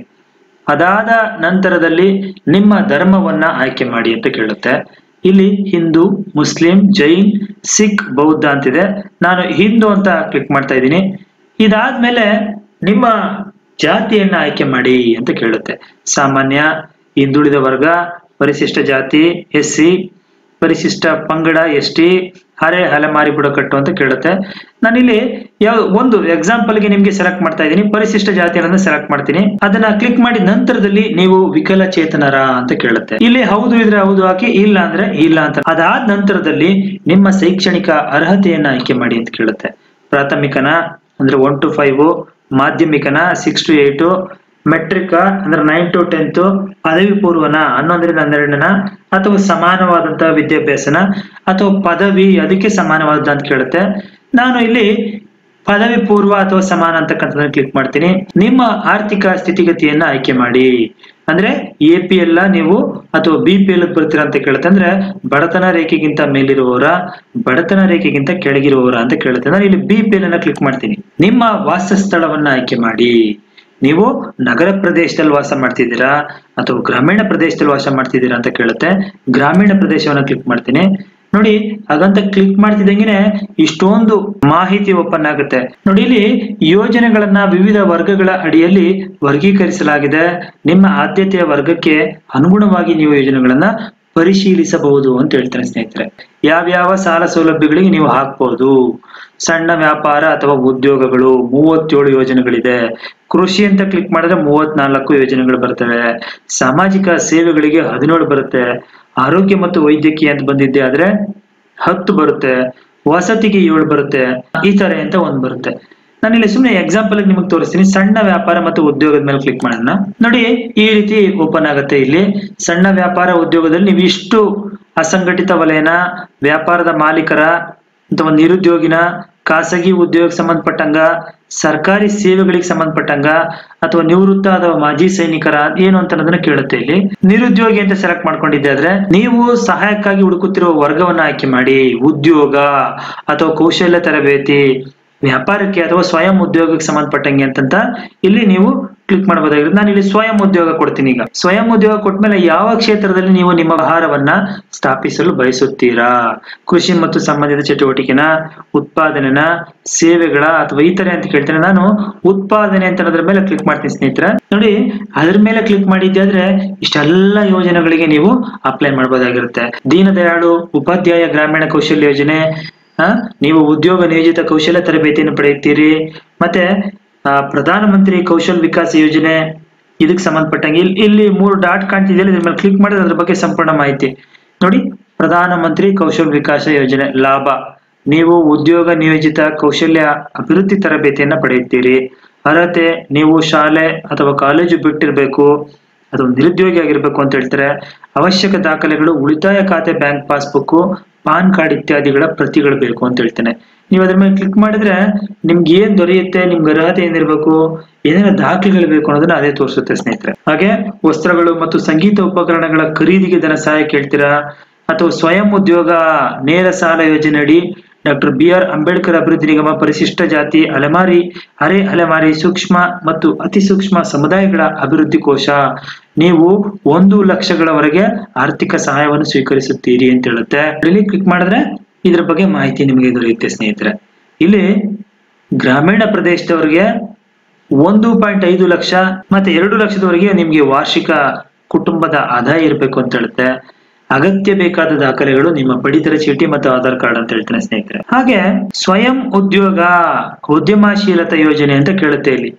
S1: ಅದಾದ ನಂತರದಲ್ಲಿ ನಿಮ್ಮ ಧರ್ಮವನ್ನ ಆಯ್ಕೆ ಮಾಡಿ ಅಂತ ಕೇಳುತ್ತೆ ಇಲ್ಲಿ ಹಿಂದೂ ಮುಸ್ಲಿಂ ಜೈನ್ ಸಿಖ್ ಬೌದ್ಧ ಅಂತಿದೆ ನಾನು ಹಿಂದೂ ಅಂತ ಕ್ಲಿಕ್ ಮಾಡ್ತಾ ಇದ್ದೀನಿ ಇದಾದ್ಮೇಲೆ ನಿಮ್ಮ ಜಾತಿಯನ್ನ ಆಯ್ಕೆ ಮಾಡಿ ಅಂತ ಕೇಳುತ್ತೆ ಸಾಮಾನ್ಯ ಹಿಂದುಳಿದ ವರ್ಗ ಪರಿಶಿಷ್ಟ ಜಾತಿ ಎಸ್ ಸಿ ಪರಿಶಿಷ್ಟ ಪಂಗಡ ಎಸ್ ಟಿ ಹರೆ ಅಲೆಮಾರಿ ಬುಡಕಟ್ಟು ಅಂತ ಕೇಳುತ್ತೆ ನಾನಿಲ್ಲಿ ಯಾವ ಒಂದು ಎಕ್ಸಾಂಪಲ್ಗೆ ನಿಮ್ಗೆ ಸೆಲೆಕ್ಟ್ ಮಾಡ್ತಾ ಇದ್ದೀನಿ ಪರಿಶಿಷ್ಟ ಜಾತಿಯನ್ನು ಸೆಲೆಕ್ಟ್ ಮಾಡ್ತೀನಿ ಅದನ್ನ ಕ್ಲಿಕ್ ಮಾಡಿದ ನಂತರದಲ್ಲಿ ನೀವು ವಿಕಲಚೇತನರ ಅಂತ ಕೇಳುತ್ತೆ ಇಲ್ಲಿ ಹೌದು ಇದ್ರೆ ಹೌದು ಹಾಕಿ ಇಲ್ಲ ಅಂದ್ರೆ ಇಲ್ಲ ಅಂತ ಅದಾದ ನಂತರದಲ್ಲಿ ನಿಮ್ಮ ಶೈಕ್ಷಣಿಕ ಅರ್ಹತೆಯನ್ನ ಆಯ್ಕೆ ಮಾಡಿ ಅಂತ ಕೇಳುತ್ತೆ ಪ್ರಾಥಮಿಕನ ಅಂದ್ರೆ ಒನ್ ಟು ಫೈವ್ ಮಾಧ್ಯಮಿಕನ ಸಿಕ್ಸ್ ಟು ಏಟ್ ಮೆಟ್ರಿಕ ಅಂದ್ರೆ ನೈನ್ ಟು ಟೆಂತ್ ಪದವಿ ಪೂರ್ವನ ಹನ್ನೊಂದರಿಂದ ಹನ್ನೆರಡನ ಅಥವಾ ಸಮಾನವಾದಂತಹ ವಿದ್ಯಾಭ್ಯಾಸನ ಅಥವಾ ಪದವಿ ಅದಕ್ಕೆ ಸಮಾನವಾದ ಅಂತ ಕೇಳುತ್ತೆ ನಾನು ಇಲ್ಲಿ ಪದವಿ ಪೂರ್ವ ಅಥವಾ ಸಮಾನ ಅಂತಕ್ಕಂಥದ್ದನ್ನ ಕ್ಲಿಕ್ ಮಾಡ್ತೀನಿ ನಿಮ್ಮ ಆರ್ಥಿಕ ಸ್ಥಿತಿಗತಿಯನ್ನ ಆಯ್ಕೆ ಮಾಡಿ ಅಂದ್ರೆ ಎ ಪಿ ಎಲ್ ನೀವು ಅಥವಾ ಬಿ ಪಿ ಎಲ್ ಬರ್ತೀರಾ ಅಂತ ಕೇಳುತ್ತೆ ಅಂದ್ರೆ ಬಡತನ ರೇಖೆಗಿಂತ ಮೇಲಿರುವವರ ಬಡತನ ರೇಖೆಗಿಂತ ಕೆಳಗಿರುವವರ ಅಂತ ಕೇಳುತ್ತೆ ನಾನು ಇಲ್ಲಿ ಬಿ ಪಿ ಎಲ್ ಅನ್ನ ಕ್ಲಿಕ್ ಮಾಡ್ತೀನಿ ನಿಮ್ಮ ವಾಸಸ್ಥಳವನ್ನ ಆಯ್ಕೆ ಮಾಡಿ ನೀವು ನಗರ ಪ್ರದೇಶದಲ್ಲಿ ವಾಸ ಮಾಡ್ತಿದ್ದೀರಾ ಅಥವಾ ಗ್ರಾಮೀಣ ಪ್ರದೇಶದಲ್ಲಿ ವಾಸ ಮಾಡ್ತಿದ್ದೀರಾ ಅಂತ ಕೇಳುತ್ತೆ ಗ್ರಾಮೀಣ ಪ್ರದೇಶವನ್ನ ಕ್ಲಿಕ್ ಮಾಡ್ತೀನಿ ನೋಡಿ ಹಾಗಂತ ಕ್ಲಿಕ್ ಮಾಡ್ತಿದ್ದಂಗೆನೆ ಇಷ್ಟೊಂದು ಮಾಹಿತಿ ಓಪನ್ ಆಗುತ್ತೆ ನೋಡಿ ಇಲ್ಲಿ ಯೋಜನೆಗಳನ್ನ ವಿವಿಧ ವರ್ಗಗಳ ಅಡಿಯಲ್ಲಿ ವರ್ಗೀಕರಿಸಲಾಗಿದೆ ನಿಮ್ಮ ಆದ್ಯತೆಯ ವರ್ಗಕ್ಕೆ ಅನುಗುಣವಾಗಿ ನೀವು ಯೋಜನೆಗಳನ್ನ ಪರಿಶೀಲಿಸಬಹುದು ಅಂತ ಹೇಳ್ತಾರೆ ಸ್ನೇಹಿತರೆ ಯಾವ್ಯಾವ ಸಾಲ ಸೌಲಭ್ಯಗಳಿಗೆ ನೀವು ಹಾಕ್ಬಹುದು ಸಣ್ಣ ವ್ಯಾಪಾರ ಅಥವಾ ಉದ್ಯೋಗಗಳು ಮೂವತ್ತೇಳು ಯೋಜನೆಗಳಿದೆ ಕೃಷಿ ಅಂತ ಕ್ಲಿಕ್ ಮಾಡಿದ್ರೆ ಮೂವತ್ನಾಲ್ಕು ಯೋಜನೆಗಳು ಬರ್ತವೆ ಸಾಮಾಜಿಕ ಸೇವೆಗಳಿಗೆ ಹದಿನೇಳು ಬರುತ್ತೆ ಆರೋಗ್ಯ ಮತ್ತು ವೈದ್ಯಕೀಯ ಅಂತ ಬಂದಿದ್ದೆ ಆದ್ರೆ ಹತ್ತು ಬರುತ್ತೆ ವಸತಿಗೆ ಏಳು ಬರುತ್ತೆ ಈ ತರ ಅಂತ ಒಂದ್ ಬರುತ್ತೆ ನಾನಿಲ್ಲಿ ಸುಮ್ಮನೆ ಎಕ್ಸಾಂಪಲ್ ನಿಮಗೆ ತೋರಿಸ್ತೀನಿ ಸಣ್ಣ ವ್ಯಾಪಾರ ಮತ್ತು ಉದ್ಯೋಗದ ಮೇಲೆ ಕ್ಲಿಕ್ ಮಾಡೋಣ ನೋಡಿ ಈ ರೀತಿ ಓಪನ್ ಆಗುತ್ತೆ ಇಲ್ಲಿ ಸಣ್ಣ ವ್ಯಾಪಾರ ಉದ್ಯೋಗದಲ್ಲಿ ನೀವು ಇಷ್ಟು ಅಸಂಘಟಿತ ವಲಯನ ವ್ಯಾಪಾರದ ಮಾಲೀಕರ ಅಥವಾ ನಿರುದ್ಯೋಗಿನ ಖಾಸಗಿ ಉದ್ಯೋಗಕ್ಕೆ ಸಂಬಂಧಪಟ್ಟಂಗ ಸರ್ಕಾರಿ ಸೇವೆಗಳಿಗೆ ಸಂಬಂಧಪಟ್ಟಂಗ ಅಥವಾ ನಿವೃತ್ತ ಅಥವಾ ಮಾಜಿ ಸೈನಿಕರ ಏನು ಅಂತ ಅನ್ನೋದನ್ನ ಕೇಳುತ್ತೆ ಇಲ್ಲಿ ನಿರುದ್ಯೋಗಿ ಅಂತ ಸೆಲೆಕ್ಟ್ ಮಾಡ್ಕೊಂಡಿದ್ದೆ ಆದ್ರೆ ನೀವು ಸಹಾಯಕ್ಕಾಗಿ ಹುಡುಕುತ್ತಿರುವ ವರ್ಗವನ್ನ ಆಯ್ಕೆ ಮಾಡಿ ಉದ್ಯೋಗ ಅಥವಾ ಕೌಶಲ್ಯ ತರಬೇತಿ ವ್ಯಾಪಾರಕ್ಕೆ ಅಥವಾ ಸ್ವಯಂ ಉದ್ಯೋಗಕ್ಕೆ ಸಂಬಂಧಪಟ್ಟಂಗೆ ಅಂತಂತ ಇಲ್ಲಿ ನೀವು ಕ್ಲಿಕ್ ಮಾಡಬಹುದಾಗಿರುತ್ತೆ ನಾನು ಇಲ್ಲಿ ಸ್ವಯಂ ಉದ್ಯೋಗ ಕೊಡ್ತೀನಿ ಈಗ ಸ್ವಯಂ ಉದ್ಯೋಗ ಕೊಟ್ಮೇಲೆ ಯಾವ ಕ್ಷೇತ್ರದಲ್ಲಿ ನೀವು ನಿಮ್ಮ ವ್ಯವಹಾರವನ್ನ ಸ್ಥಾಪಿಸಲು ಬಯಸುತ್ತೀರಾ ಕೃಷಿ ಮತ್ತು ಸಂಬಂಧಿತ ಚಟುವಟಿಕೆನ ಉತ್ಪಾದನೆನ ಸೇವೆಗಳ ಅಥವಾ ಇತರೆ ಅಂತ ಕೇಳ್ತೇನೆ ನಾನು ಉತ್ಪಾದನೆ ಅಂತ ಅನ್ನೋದ್ರ ಮೇಲೆ ಕ್ಲಿಕ್ ಮಾಡ್ತೀನಿ ಸ್ನೇಹಿತರೆ ನೋಡಿ ಅದ್ರ ಮೇಲೆ ಕ್ಲಿಕ್ ಮಾಡಿದ್ದೆ ಆದ್ರೆ ಇಷ್ಟೆಲ್ಲ ಯೋಜನೆಗಳಿಗೆ ನೀವು ಅಪ್ಲೈ ಮಾಡಬಹುದಾಗಿರುತ್ತೆ ದೀನದಯಾಳು ಉಪಾಧ್ಯಾಯ ಗ್ರಾಮೀಣ ಕೌಶಲ್ಯ ಯೋಜನೆ ಆ, ನೀವು ಉದ್ಯೋಗ ನಿಯೋಜಿತ ಕೌಶಲ್ಯ ತರಬೇತಿಯನ್ನು ಪಡೆಯುತ್ತೀರಿ ಮತ್ತೆ ಆ, ಪ್ರಧಾನಮಂತ್ರಿ ಕೌಶಲ್ ವಿಕಾಸ ಯೋಜನೆ ಇದಕ್ಕೆ ಸಂಬಂಧಪಟ್ಟಂಗೆ ಇಲ್ಲಿ ಇಲ್ಲಿ ಮೂರು ಡಾಟ್ ಕಾಣ್ತಿದೆಯಲ್ಲ ಇದ್ರ ಮೇಲೆ ಕ್ಲಿಕ್ ಮಾಡಿದ್ರೆ ಅದ್ರ ಬಗ್ಗೆ ಸಂಪೂರ್ಣ ಮಾಹಿತಿ ನೋಡಿ ಪ್ರಧಾನಮಂತ್ರಿ ಕೌಶಲ್ ವಿಕಾಸ ಯೋಜನೆ ಲಾಭ ನೀವು ಉದ್ಯೋಗ ನಿಯೋಜಿತ ಕೌಶಲ್ಯ ಅಭಿವೃದ್ಧಿ ತರಬೇತಿಯನ್ನ ಪಡೆಯುತ್ತೀರಿ ಅರ್ಹತೆ ನೀವು ಶಾಲೆ ಅಥವಾ ಕಾಲೇಜು ಬಿಟ್ಟಿರ್ಬೇಕು ಅಥವಾ ನಿರುದ್ಯೋಗಿ ಆಗಿರ್ಬೇಕು ಅಂತ ಹೇಳ್ತಾರೆ ಅವಶ್ಯಕ ದಾಖಲೆಗಳು ಉಳಿತಾಯ ಖಾತೆ ಬ್ಯಾಂಕ್ ಪಾಸ್ಬುಕ್ ಪಾನ್ ಕಾರ್ಡ್ ಇತ್ಯಾದಿಗಳ ಪ್ರತಿಗಳು ಬೇಕು ಅಂತ ಹೇಳ್ತೇನೆ ನೀವು ಅದ್ರ ಮೇಲೆ ಕ್ಲಿಕ್ ಮಾಡಿದ್ರೆ ನಿಮ್ಗೆ ಏನ್ ದೊರೆಯುತ್ತೆ ನಿಮ್ಗೆ ಅರ್ಹತೆ ಏನಿರ್ಬೇಕು ಏನೇನು ದಾಖಲೆಗಳು ಬೇಕು ಅನ್ನೋದನ್ನ ಅದೇ ತೋರಿಸುತ್ತೆ ಸ್ನೇಹಿತರೆ ಹಾಗೆ ವಸ್ತ್ರಗಳು ಮತ್ತು ಸಂಗೀತ ಉಪಕರಣಗಳ ಖರೀದಿಗೆ ಧನ ಸಹಾಯ ಕೇಳ್ತೀರಾ ಅಥವಾ ಸ್ವಯಂ ಉದ್ಯೋಗ ನೇರ ಸಾಲ ಯೋಜನೆ ಅಡಿ ಡಾಕ್ಟರ್ ಬಿ ಆರ್ ಅಂಬೇಡ್ಕರ್ ಅಭಿವೃದ್ಧಿ ನಿಗಮ ಪರಿಶಿಷ್ಟ ಜಾತಿ ಅಲೆಮಾರಿ ಅರೆ ಅಲೆಮಾರಿ ಸೂಕ್ಷ್ಮ ಮತ್ತು ಅತಿ ಸೂಕ್ಷ್ಮ ಸಮುದಾಯಗಳ ಅಭಿವೃದ್ಧಿ ಕೋಶ ನೀವು ಒಂದು ಲಕ್ಷಗಳವರೆಗೆ ಆರ್ಥಿಕ ಸಹಾಯವನ್ನು ಸ್ವೀಕರಿಸುತ್ತೀರಿ ಅಂತ ಹೇಳುತ್ತೆ ಇಲ್ಲಿ ಕ್ಲಿಕ್ ಮಾಡಿದ್ರೆ ಇದ್ರ ಬಗ್ಗೆ ಮಾಹಿತಿ ನಿಮಗೆ ದೊರೆಯುತ್ತೆ ಸ್ನೇಹಿತರೆ ಇಲ್ಲಿ ಗ್ರಾಮೀಣ ಪ್ರದೇಶದವರಿಗೆ ಒಂದು ಪಾಯಿಂಟ್ ಐದು ಲಕ್ಷ ಮತ್ತೆ ಎರಡು ಲಕ್ಷದವರೆಗೆ ನಿಮ್ಗೆ ವಾರ್ಷಿಕ ಕುಟುಂಬದ ಆದಾಯ ಇರಬೇಕು ಅಂತ ಹೇಳುತ್ತೆ ಅಗತ್ಯ ಬೇಕಾದ ದಾಖಲೆಗಳು ನಿಮ್ಮ ಪಡಿತರ ಚೀಟಿ ಮತ್ತು ಆಧಾರ್ ಕಾರ್ಡ್ ಅಂತ ಹೇಳ್ತೇನೆ ಸ್ನೇಹಿತರೆ ಹಾಗೆ ಸ್ವಯಂ ಉದ್ಯೋಗ ಉದ್ಯಮಶೀಲತಾ ಯೋಜನೆ ಅಂತ ಕೇಳುತ್ತೆ ಇಲ್ಲಿ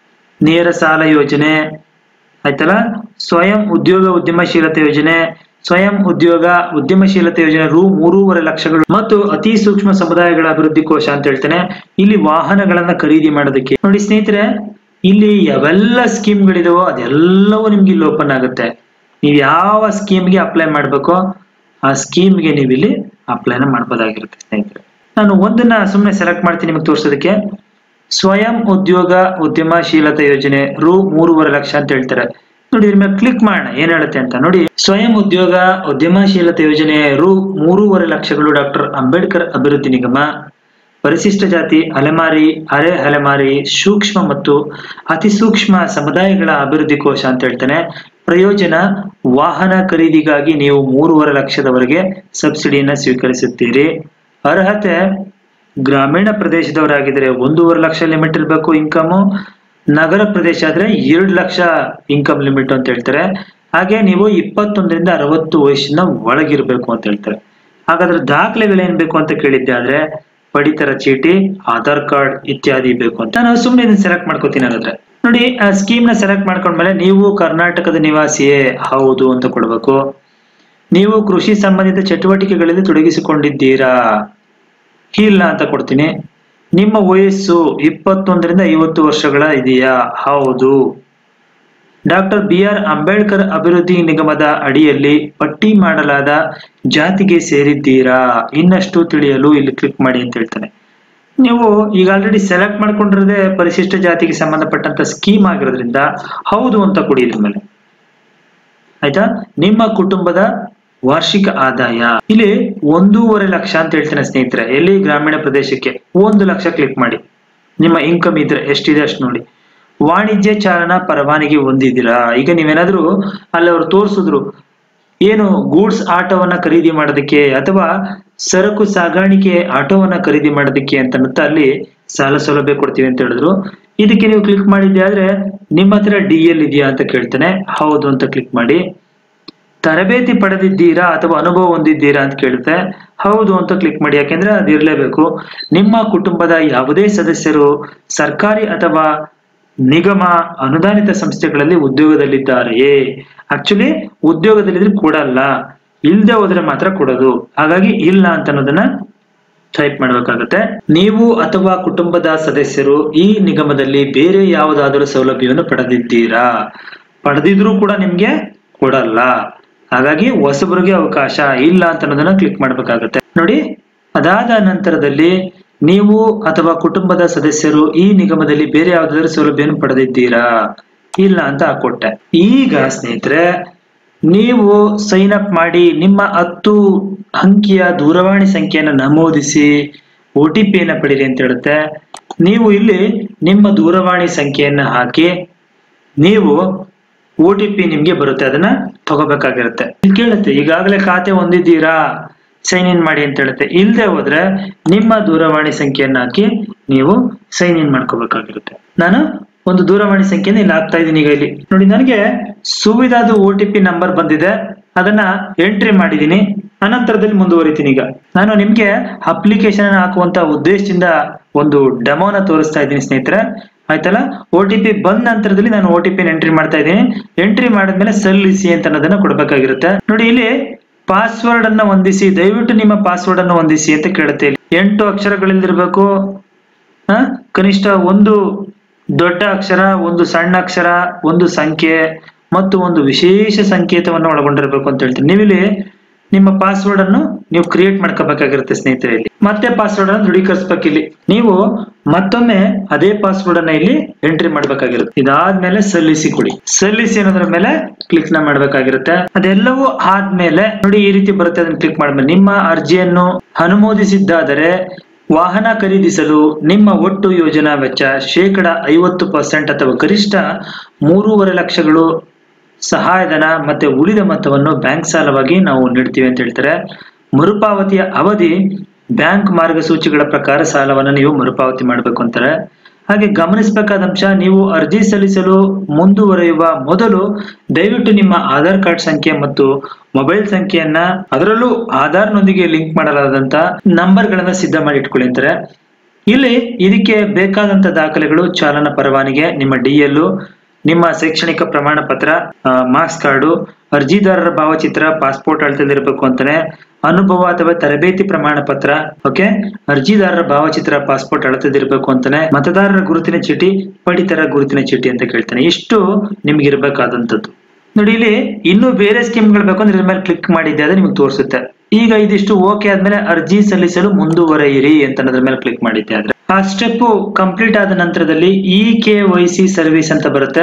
S1: ನೇರ ಸಾಲ ಯೋಜನೆ ಆಯ್ತಲ್ಲ ಸ್ವಯಂ ಉದ್ಯೋಗ ಉದ್ಯಮಶೀಲತೆ ಯೋಜನೆ ಸ್ವಯಂ ಉದ್ಯೋಗ ಉದ್ಯಮಶೀಲತೆ ಯೋಜನೆ ರು ಮೂರುವರೆ ಲಕ್ಷಗಳು ಮತ್ತು ಅತಿ ಸೂಕ್ಷ್ಮ ಸಮುದಾಯಗಳ ಅಭಿವೃದ್ಧಿ ಕೋಶ ಅಂತ ಹೇಳ್ತೇನೆ ಇಲ್ಲಿ ವಾಹನಗಳನ್ನ ಖರೀದಿ ಮಾಡೋದಕ್ಕೆ ನೋಡಿ ಸ್ನೇಹಿತರೆ ಇಲ್ಲಿ ಯಾವೆಲ್ಲ ಸ್ಕೀಮ್ಗಳಿದಾವೋ ಅದೆಲ್ಲವೂ ನಿಮ್ಗೆ ಇಲ್ಲಿ ಓಪನ್ ಆಗುತ್ತೆ ನೀವು ಯಾವ ಸ್ಕೀಮ್ಗೆ ಅಪ್ಲೈ ಮಾಡ್ಬೇಕೋ ಆ ಸ್ಕೀಮ್ಗೆ ನೀವು ಇಲ್ಲಿ ಅಪ್ಲೈನ ಮಾಡ್ಬೋದಾಗಿರುತ್ತೆ ಸ್ನೇಹಿತರೆ ನಾನು ಒಂದನ್ನ ಸುಮ್ಮನೆ ಸೆಲೆಕ್ಟ್ ಮಾಡ್ತೀನಿ ನಿಮಗೆ ತೋರಿಸೋದಕ್ಕೆ ಸ್ವಯಂ ಉದ್ಯೋಗ ಉದ್ಯಮಶೀಲತಾ ಯೋಜನೆ ರು ಮೂರುವರೆ ಲಕ್ಷ ಅಂತ ಹೇಳ್ತಾರೆ ನೋಡಿ ಇದ್ರ ಮೇಲೆ ಕ್ಲಿಕ್ ಮಾಡೋಣ ಏನ್ ಹೇಳುತ್ತೆ ಅಂತ ನೋಡಿ ಸ್ವಯಂ ಉದ್ಯೋಗ ಉದ್ಯಮಶೀಲತಾ ಯೋಜನೆ ರು ಮೂರುವರೆ ಲಕ್ಷಗಳು ಡಾಕ್ಟರ್ ಅಂಬೇಡ್ಕರ್ ಅಭಿವೃದ್ಧಿ ನಿಗಮ ಪರಿಶಿಷ್ಟ ಜಾತಿ ಅಲೆಮಾರಿ ಅರೆ ಅಲೆಮಾರಿ ಸೂಕ್ಷ್ಮ ಮತ್ತು ಅತಿ ಸೂಕ್ಷ್ಮ ಸಮುದಾಯಗಳ ಅಭಿವೃದ್ಧಿ ಕೋಶ ಅಂತ ಹೇಳ್ತಾನೆ ಪ್ರಯೋಜನ ವಾಹನ ಖರೀದಿಗಾಗಿ ನೀವು ಮೂರುವರೆ ಲಕ್ಷದವರೆಗೆ ಸಬ್ಸಿಡಿಯನ್ನ ಸ್ವೀಕರಿಸುತ್ತೀರಿ ಅರ್ಹತೆ ಗ್ರಾಮೀಣ ಪ್ರದೇಶದವರಾಗಿದ್ರೆ ಒಂದೂವರೆ ಲಕ್ಷ ಲಿಮಿಟ್ ಇರಬೇಕು ಇನ್ಕಮ್ ನಗರ ಪ್ರದೇಶ ಆದ್ರೆ ಎರಡು ಲಕ್ಷ ಇನ್ಕಮ್ ಲಿಮಿಟ್ ಅಂತ ಹೇಳ್ತಾರೆ ಹಾಗೆ ನೀವು ಇಪ್ಪತ್ತೊಂದರಿಂದ ಅರವತ್ತು ವಯಸ್ಸಿನ ಒಳಗಿರ್ಬೇಕು ಅಂತ ಹೇಳ್ತಾರೆ ಹಾಗಾದ್ರೆ ದಾಖಲೆಗಳು ಏನ್ ಬೇಕು ಅಂತ ಕೇಳಿದ್ದೆ ಆದ್ರೆ ಪಡಿತರ ಚೀಟಿ ಆಧಾರ್ ಕಾರ್ಡ್ ಇತ್ಯಾದಿ ಬೇಕು ಅಂತ ನಾನು ಸುಮ್ಮನೆ ಇದನ್ನ ಸೆಲೆಕ್ಟ್ ಮಾಡ್ಕೋತೀನಿ ಹಾಗಾದ್ರೆ ನೋಡಿ ಆ ಸ್ಕೀಮ್ ನ ಸೆಲೆಕ್ಟ್ ಮಾಡ್ಕೊಂಡ್ಮೇಲೆ ನೀವು ಕರ್ನಾಟಕದ ನಿವಾಸಿಯೇ ಹೌದು ಅಂತ ಕೊಡ್ಬೇಕು ನೀವು ಕೃಷಿ ಸಂಬಂಧಿತ ಚಟುವಟಿಕೆಗಳಲ್ಲಿ ತೊಡಗಿಸಿಕೊಂಡಿದ್ದೀರಾ ಇಲ್ಲ ಅಂತ ಕೊಡ್ತೀನಿ ನಿಮ್ಮ ವಯಸ್ಸು ಇಪ್ಪತ್ತೊಂದರಿಂದ ಐವತ್ತು ವರ್ಷಗಳ ಇದೆಯಾ ಹೌದು ಡಾಕ್ಟರ್ ಬಿ ಆರ್ ಅಂಬೇಡ್ಕರ್ ಅಭಿವೃದ್ಧಿ ನಿಗಮದ ಅಡಿಯಲ್ಲಿ ಪಟ್ಟಿ ಮಾಡಲಾದ ಜಾತಿಗೆ ಸೇರಿದ್ದೀರಾ ಇನ್ನಷ್ಟು ತಿಳಿಯಲು ಇಲ್ಲಿ ಕ್ಲಿಕ್ ಮಾಡಿ ಅಂತ ಹೇಳ್ತಾನೆ ನೀವು ಈಗ ಆಲ್ರೆಡಿ ಸೆಲೆಕ್ಟ್ ಮಾಡ್ಕೊಂಡಿರೋದೇ ಪರಿಶಿಷ್ಟ ಜಾತಿಗೆ ಸಂಬಂಧಪಟ್ಟಂತ ಸ್ಕೀಮ್ ಆಗಿರೋದ್ರಿಂದ ಹೌದು ಅಂತ ಕೊಡಿ ಇದ್ರ ಮೇಲೆ ಆಯ್ತಾ ನಿಮ್ಮ ಕುಟುಂಬದ ವಾರ್ಷಿಕ ಆದಾಯ ಇಲ್ಲಿ ಒಂದೂವರೆ ಲಕ್ಷ ಅಂತ ಹೇಳ್ತೇನೆ ಸ್ನೇಹಿತರೆ ಎಲ್ಲಿ ಗ್ರಾಮೀಣ ಪ್ರದೇಶಕ್ಕೆ ಒಂದು ಲಕ್ಷ ಕ್ಲಿಕ್ ಮಾಡಿ ನಿಮ್ಮ ಇನ್ಕಮ್ ಇದ್ರೆ ಎಷ್ಟಿದೆ ಅಷ್ಟು ನೋಡಿ ವಾಣಿಜ್ಯ ಚಾಲನಾ ಪರವಾನಗಿ ಹೊಂದಿದ್ದೀರಾ ಈಗ ನೀವೇನಾದ್ರೂ ಅಲ್ಲಿ ಅವ್ರು ತೋರಿಸಿದ್ರು ಏನು ಗೂಡ್ಸ್ ಆಟೋವನ್ನ ಖರೀದಿ ಮಾಡೋದಕ್ಕೆ ಅಥವಾ ಸರಕು ಸಾಗಾಣಿಕೆ ಆಟೋವನ್ನ ಖರೀದಿ ಮಾಡೋದಕ್ಕೆ ಅಂತ ಅನ್ನುತ್ತಾ ಅಲ್ಲಿ ಸಾಲ ಸೌಲಭ್ಯ ಕೊಡ್ತೀವಿ ಅಂತ ಹೇಳಿದ್ರು ಇದಕ್ಕೆ ನೀವು ಕ್ಲಿಕ್ ಮಾಡಿದ್ದೆ ಆದ್ರೆ ನಿಮ್ಮ ಹತ್ರ ಡಿ ಎಲ್ ಇದೆಯಾ ಅಂತ ಕೇಳ್ತಾನೆ ಹೌದು ಅಂತ ಕ್ಲಿಕ್ ಮಾಡಿ ತರಬೇತಿ ಪಡೆದಿದ್ದೀರಾ ಅಥವಾ ಅನುಭವ ಹೊಂದಿದ್ದೀರಾ ಅಂತ ಕೇಳುತ್ತೆ ಹೌದು ಅಂತ ಕ್ಲಿಕ್ ಮಾಡಿ ಯಾಕೆಂದ್ರೆ ಅದು ಇರಲೇಬೇಕು ನಿಮ್ಮ ಕುಟುಂಬದ ಯಾವುದೇ ಸದಸ್ಯರು ಸರ್ಕಾರಿ ಅಥವಾ ನಿಗಮ ಅನುದಾನಿತ ಸಂಸ್ಥೆಗಳಲ್ಲಿ ಉದ್ಯೋಗದಲ್ಲಿದ್ದಾರೆಯೇ ಆಕ್ಚುಲಿ ಉದ್ಯೋಗದಲ್ಲಿದ್ರೆ ಕೊಡಲ್ಲ ಇಲ್ದೆ ಹೋದ್ರೆ ಮಾತ್ರ ಕೊಡೋದು ಹಾಗಾಗಿ ಇಲ್ಲ ಅಂತ ಅನ್ನೋದನ್ನ ಟೈಪ್ ಮಾಡಬೇಕಾಗುತ್ತೆ ನೀವು ಅಥವಾ ಕುಟುಂಬದ ಸದಸ್ಯರು ಈ ನಿಗಮದಲ್ಲಿ ಬೇರೆ ಯಾವುದಾದರೂ ಸೌಲಭ್ಯವನ್ನು ಪಡೆದಿದ್ದೀರಾ ಪಡೆದಿದ್ರೂ ಕೂಡ ನಿಮ್ಗೆ ಕೊಡಲ್ಲ ಹಾಗಾಗಿ ಹೊಸಬರಿಗೆ ಅವಕಾಶ ಇಲ್ಲ ಅಂತ ಅನ್ನೋದನ್ನ ಕ್ಲಿಕ್ ಮಾಡಬೇಕಾಗುತ್ತೆ ನೋಡಿ ಅದಾದ ನಂತರದಲ್ಲಿ ನೀವು ಅಥವಾ ಕುಟುಂಬದ ಸದಸ್ಯರು ಈ ನಿಗಮದಲ್ಲಿ ಬೇರೆ ಯಾವುದಾದ್ರೂ ಸೌಲಭ್ಯವನ್ನು ಪಡೆದಿದ್ದೀರಾ ಇಲ್ಲ ಅಂತ ಹಾಕೊಟ್ಟೆ ಈಗ ಸ್ನೇಹಿತರೆ ನೀವು ಸೈನ್ ಅಪ್ ಮಾಡಿ ನಿಮ್ಮ ಹತ್ತು ಅಂಕಿಯ ದೂರವಾಣಿ ಸಂಖ್ಯೆಯನ್ನು ನಮೂದಿಸಿ ಒ ಟಿ ಪಿಯನ್ನು ಪಡೀರಿ ಅಂತ ಹೇಳುತ್ತೆ ನೀವು ಇಲ್ಲಿ ನಿಮ್ಮ ದೂರವಾಣಿ ಸಂಖ್ಯೆಯನ್ನು ಹಾಕಿ ನೀವು ಒ ಟಿ ಪಿ ನಿಮ್ಗೆ ಬರುತ್ತೆ ಅದನ್ನ ತಗೋಬೇಕಾಗಿರುತ್ತೆ ಇಲ್ಲಿ ಕೇಳುತ್ತೆ ಈಗಾಗಲೇ ಖಾತೆ ಹೊಂದಿದ್ದೀರಾ ಸೈನ್ ಇನ್ ಮಾಡಿ ಅಂತ ಹೇಳುತ್ತೆ ಇಲ್ಲದೆ ಹೋದ್ರೆ ನಿಮ್ಮ ದೂರವಾಣಿ ಸಂಖ್ಯೆಯನ್ನ ಹಾಕಿ ನೀವು ಸೈನ್ ಇನ್ ಮಾಡ್ಕೋಬೇಕಾಗಿರುತ್ತೆ ನಾನು ಒಂದು ದೂರವಾಣಿ ಸಂಖ್ಯೆನ ಇಲ್ಲಿ ಹಾಕ್ತಾ ಇದ್ದೀನಿ ಈಗ ಇಲ್ಲಿ ನೋಡಿ ನನಗೆ ಸುವಿಧಾದ ಒ ಟಿ ಪಿ ನಂಬರ್ ಬಂದಿದೆ ಅದನ್ನ ಎಂಟ್ರಿ ಮಾಡಿದ್ದೀನಿ ಅನಂತರದಲ್ಲಿ ಮುಂದುವರಿತೀನಿ ಈಗ ನಾನು ನಿಮ್ಗೆ ಅಪ್ಲಿಕೇಶನ್ ಹಾಕುವಂತ ಉದ್ದೇಶದಿಂದ ಒಂದು ಡೆಮೋನ ತೋರಿಸ್ತಾ ಇದ್ದೀನಿ ಸ್ನೇಹಿತರೆ ಆಯ್ತಲ್ಲ ಒ ಟಿ ಪಿ ಬಂದ ನಂತರದಲ್ಲಿ ನಾನು ಒ ಟಿ ಪಿ ಎಂಟ್ರಿ ಮಾಡ್ತಾ ಇದ್ದೀನಿ ಎಂಟ್ರಿ ಮಾಡಿದ್ಮೇಲೆ ಸಲ್ಲಿಸಿ ಅಂತ ಅನ್ನೋದನ್ನ ಕೊಡ್ಬೇಕಾಗಿರುತ್ತೆ ನೋಡಿ ಇಲ್ಲಿ ಪಾಸ್ವರ್ಡ್ ಅನ್ನ ಹೊಂದಿಸಿ ದಯವಿಟ್ಟು ನಿಮ್ಮ ಪಾಸ್ವರ್ಡ್ ಅನ್ನು ಹೊಂದಿಸಿ ಅಂತ ಕೇಳುತ್ತೆ ಇಲ್ಲಿ. ಎಂಟು ಅಕ್ಷರಗಳಿಲ್ದಿರ್ಬೇಕು ಆ, ಕನಿಷ್ಠ ಒಂದು ದೊಡ್ಡ ಅಕ್ಷರ ಒಂದು ಸಣ್ಣ ಅಕ್ಷರ ಒಂದು ಸಂಖ್ಯೆ ಮತ್ತು ಒಂದು ವಿಶೇಷ ಸಂಕೇತವನ್ನು ಒಳಗೊಂಡಿರಬೇಕು ಅಂತ ಹೇಳ್ತೀನಿ ನೀವಿಲ್ಲಿ ನಿಮ್ಮ ಪಾಸ್ವರ್ಡ್ ಅನ್ನು ನೀವು ಕ್ರಿಯೇಟ್ ಮಾಡ್ಕೋಬೇಕಾಗಿರುತ್ತೆ ಸ್ನೇಹಿತರೆ ಇಲ್ಲಿ ಮತ್ತೆ ಪಾಸ್ವರ್ಡ್ ಅನ್ನು ದೃಢೀಕರಿಸ್ಬೇಕು ಇಲ್ಲಿ ನೀವು ಮತ್ತೊಮ್ಮೆ ಅದೇ ಪಾಸ್ವರ್ಡ್ ಅನ್ನ ಇಲ್ಲಿ ಎಂಟ್ರಿ ಮಾಡ್ಬೇಕಾಗಿರುತ್ತೆ ಇದಾದ್ಮೇಲೆ ಸಲ್ಲಿಸಿ ಕೊಡಿ ಸಲ್ಲಿಸಿ ಅನ್ನೋದ್ರ ಮೇಲೆ ಕ್ಲಿಕ್ ನ ಮಾಡ್ಬೇಕಾಗಿರುತ್ತೆ ಅದೆಲ್ಲವೂ ಆದ್ಮೇಲೆ ನೋಡಿ ಈ ರೀತಿ ಬರುತ್ತೆ ಅದನ್ನ ಕ್ಲಿಕ್ ಮಾಡ್ಮೇಲೆ ನಿಮ್ಮ ಅರ್ಜಿಯನ್ನು ಅನುಮೋದಿಸಿದ್ದಾದರೆ ವಾಹನ ಖರೀದಿಸಲು ನಿಮ್ಮ ಒಟ್ಟು ಯೋಜನಾ ವೆಚ್ಚ ಶೇಕಡ ಐವತ್ತು ಪರ್ಸೆಂಟ್ ಅಥವಾ ಗರಿಷ್ಠ ಮೂರುವರೆ ಲಕ್ಷಗಳು ಸಹಾಯಧನ ಮತ್ತೆ ಉಳಿದ ಮೊತ್ತವನ್ನು ಬ್ಯಾಂಕ್ ಸಾಲವಾಗಿ ನಾವು ನೀಡ್ತೀವಿ ಅಂತ ಹೇಳ್ತಾರೆ ಮರುಪಾವತಿಯ ಅವಧಿ ಬ್ಯಾಂಕ್ ಮಾರ್ಗಸೂಚಿಗಳ ಪ್ರಕಾರ ಸಾಲವನ್ನು ನೀವು ಮರುಪಾವತಿ ಮಾಡಬೇಕು ಅಂತಾರೆ ಹಾಗೆ ಗಮನಿಸಬೇಕಾದ ಅಂಶ ನೀವು ಅರ್ಜಿ ಸಲ್ಲಿಸಲು ಮುಂದುವರಿಯುವ ಮೊದಲು ದಯವಿಟ್ಟು ನಿಮ್ಮ ಆಧಾರ್ ಕಾರ್ಡ್ ಸಂಖ್ಯೆ ಮತ್ತು ಮೊಬೈಲ್ ಸಂಖ್ಯೆಯನ್ನ ಅದರಲ್ಲೂ ಆಧಾರ್ನೊಂದಿಗೆ ಲಿಂಕ್ ಮಾಡಲಾದಂತ ನಂಬರ್ಗಳನ್ನ ಸಿದ್ಧ ಮಾಡಿ ಇಟ್ಕೊಳ್ಳಿ ಅಂತಾರೆ ಇಲ್ಲಿ ಇದಕ್ಕೆ ಬೇಕಾದಂತ ದಾಖಲೆಗಳು ಚಾಲನಾ ಪರವಾನಿಗೆ ನಿಮ್ಮ ಡಿ ಎಲ್ ನಿಮ್ಮ ಶೈಕ್ಷಣಿಕ ಪ್ರಮಾಣ ಪತ್ರ ಮಾರ್ಕ್ಸ್ ಕಾರ್ಡು ಅರ್ಜಿದಾರರ ಭಾವಚಿತ್ರ ಪಾಸ್ಪೋರ್ಟ್ ಅಳತೆದಿರಬೇಕು ಅಂತಾನೆ ಅನುಭವ ಅಥವಾ ತರಬೇತಿ ಪ್ರಮಾಣ ಪತ್ರ ಓಕೆ ಅರ್ಜಿದಾರರ ಭಾವಚಿತ್ರ ಪಾಸ್ಪೋರ್ಟ್ ಅಳತೆದಿರಬೇಕು ಅಂತಾನೆ ಮತದಾರರ ಗುರುತಿನ ಚೀಟಿ ಪಡಿತರ ಗುರುತಿನ ಚೀಟಿ ಅಂತ ಕೇಳ್ತಾನೆ ಇಷ್ಟು ನಿಮ್ಗೆ ಇರಬೇಕಾದಂತದ್ದು ನೋಡಿ ಇಲ್ಲಿ ಇನ್ನೂ ಬೇರೆ ಸ್ಕೀಮ್ಗಳು ಬೇಕು ಅಂದ್ರೆ ಇದ್ರ ಮೇಲೆ ಕ್ಲಿಕ್ ಮಾಡಿದ್ದೆ ಆದ್ರೆ ನಿಮ್ಗೆ ತೋರಿಸುತ್ತೆ ಈಗ ಇದಿಷ್ಟು ಓಕೆ ಆದ್ಮೇಲೆ ಅರ್ಜಿ ಸಲ್ಲಿಸಲು ಮುಂದುವರೆಯಿರಿ ಅಂತ ಅನ್ನೋದ್ರ ಮೇಲೆ ಕ್ಲಿಕ್ ಮಾಡಿದ್ದೆ ಆದ್ರೆ ಆ ಸ್ಟೆಪ್ ಕಂಪ್ಲೀಟ್ ಆದ ನಂತರದಲ್ಲಿ E K Y C service ಅಂತ ಬರುತ್ತೆ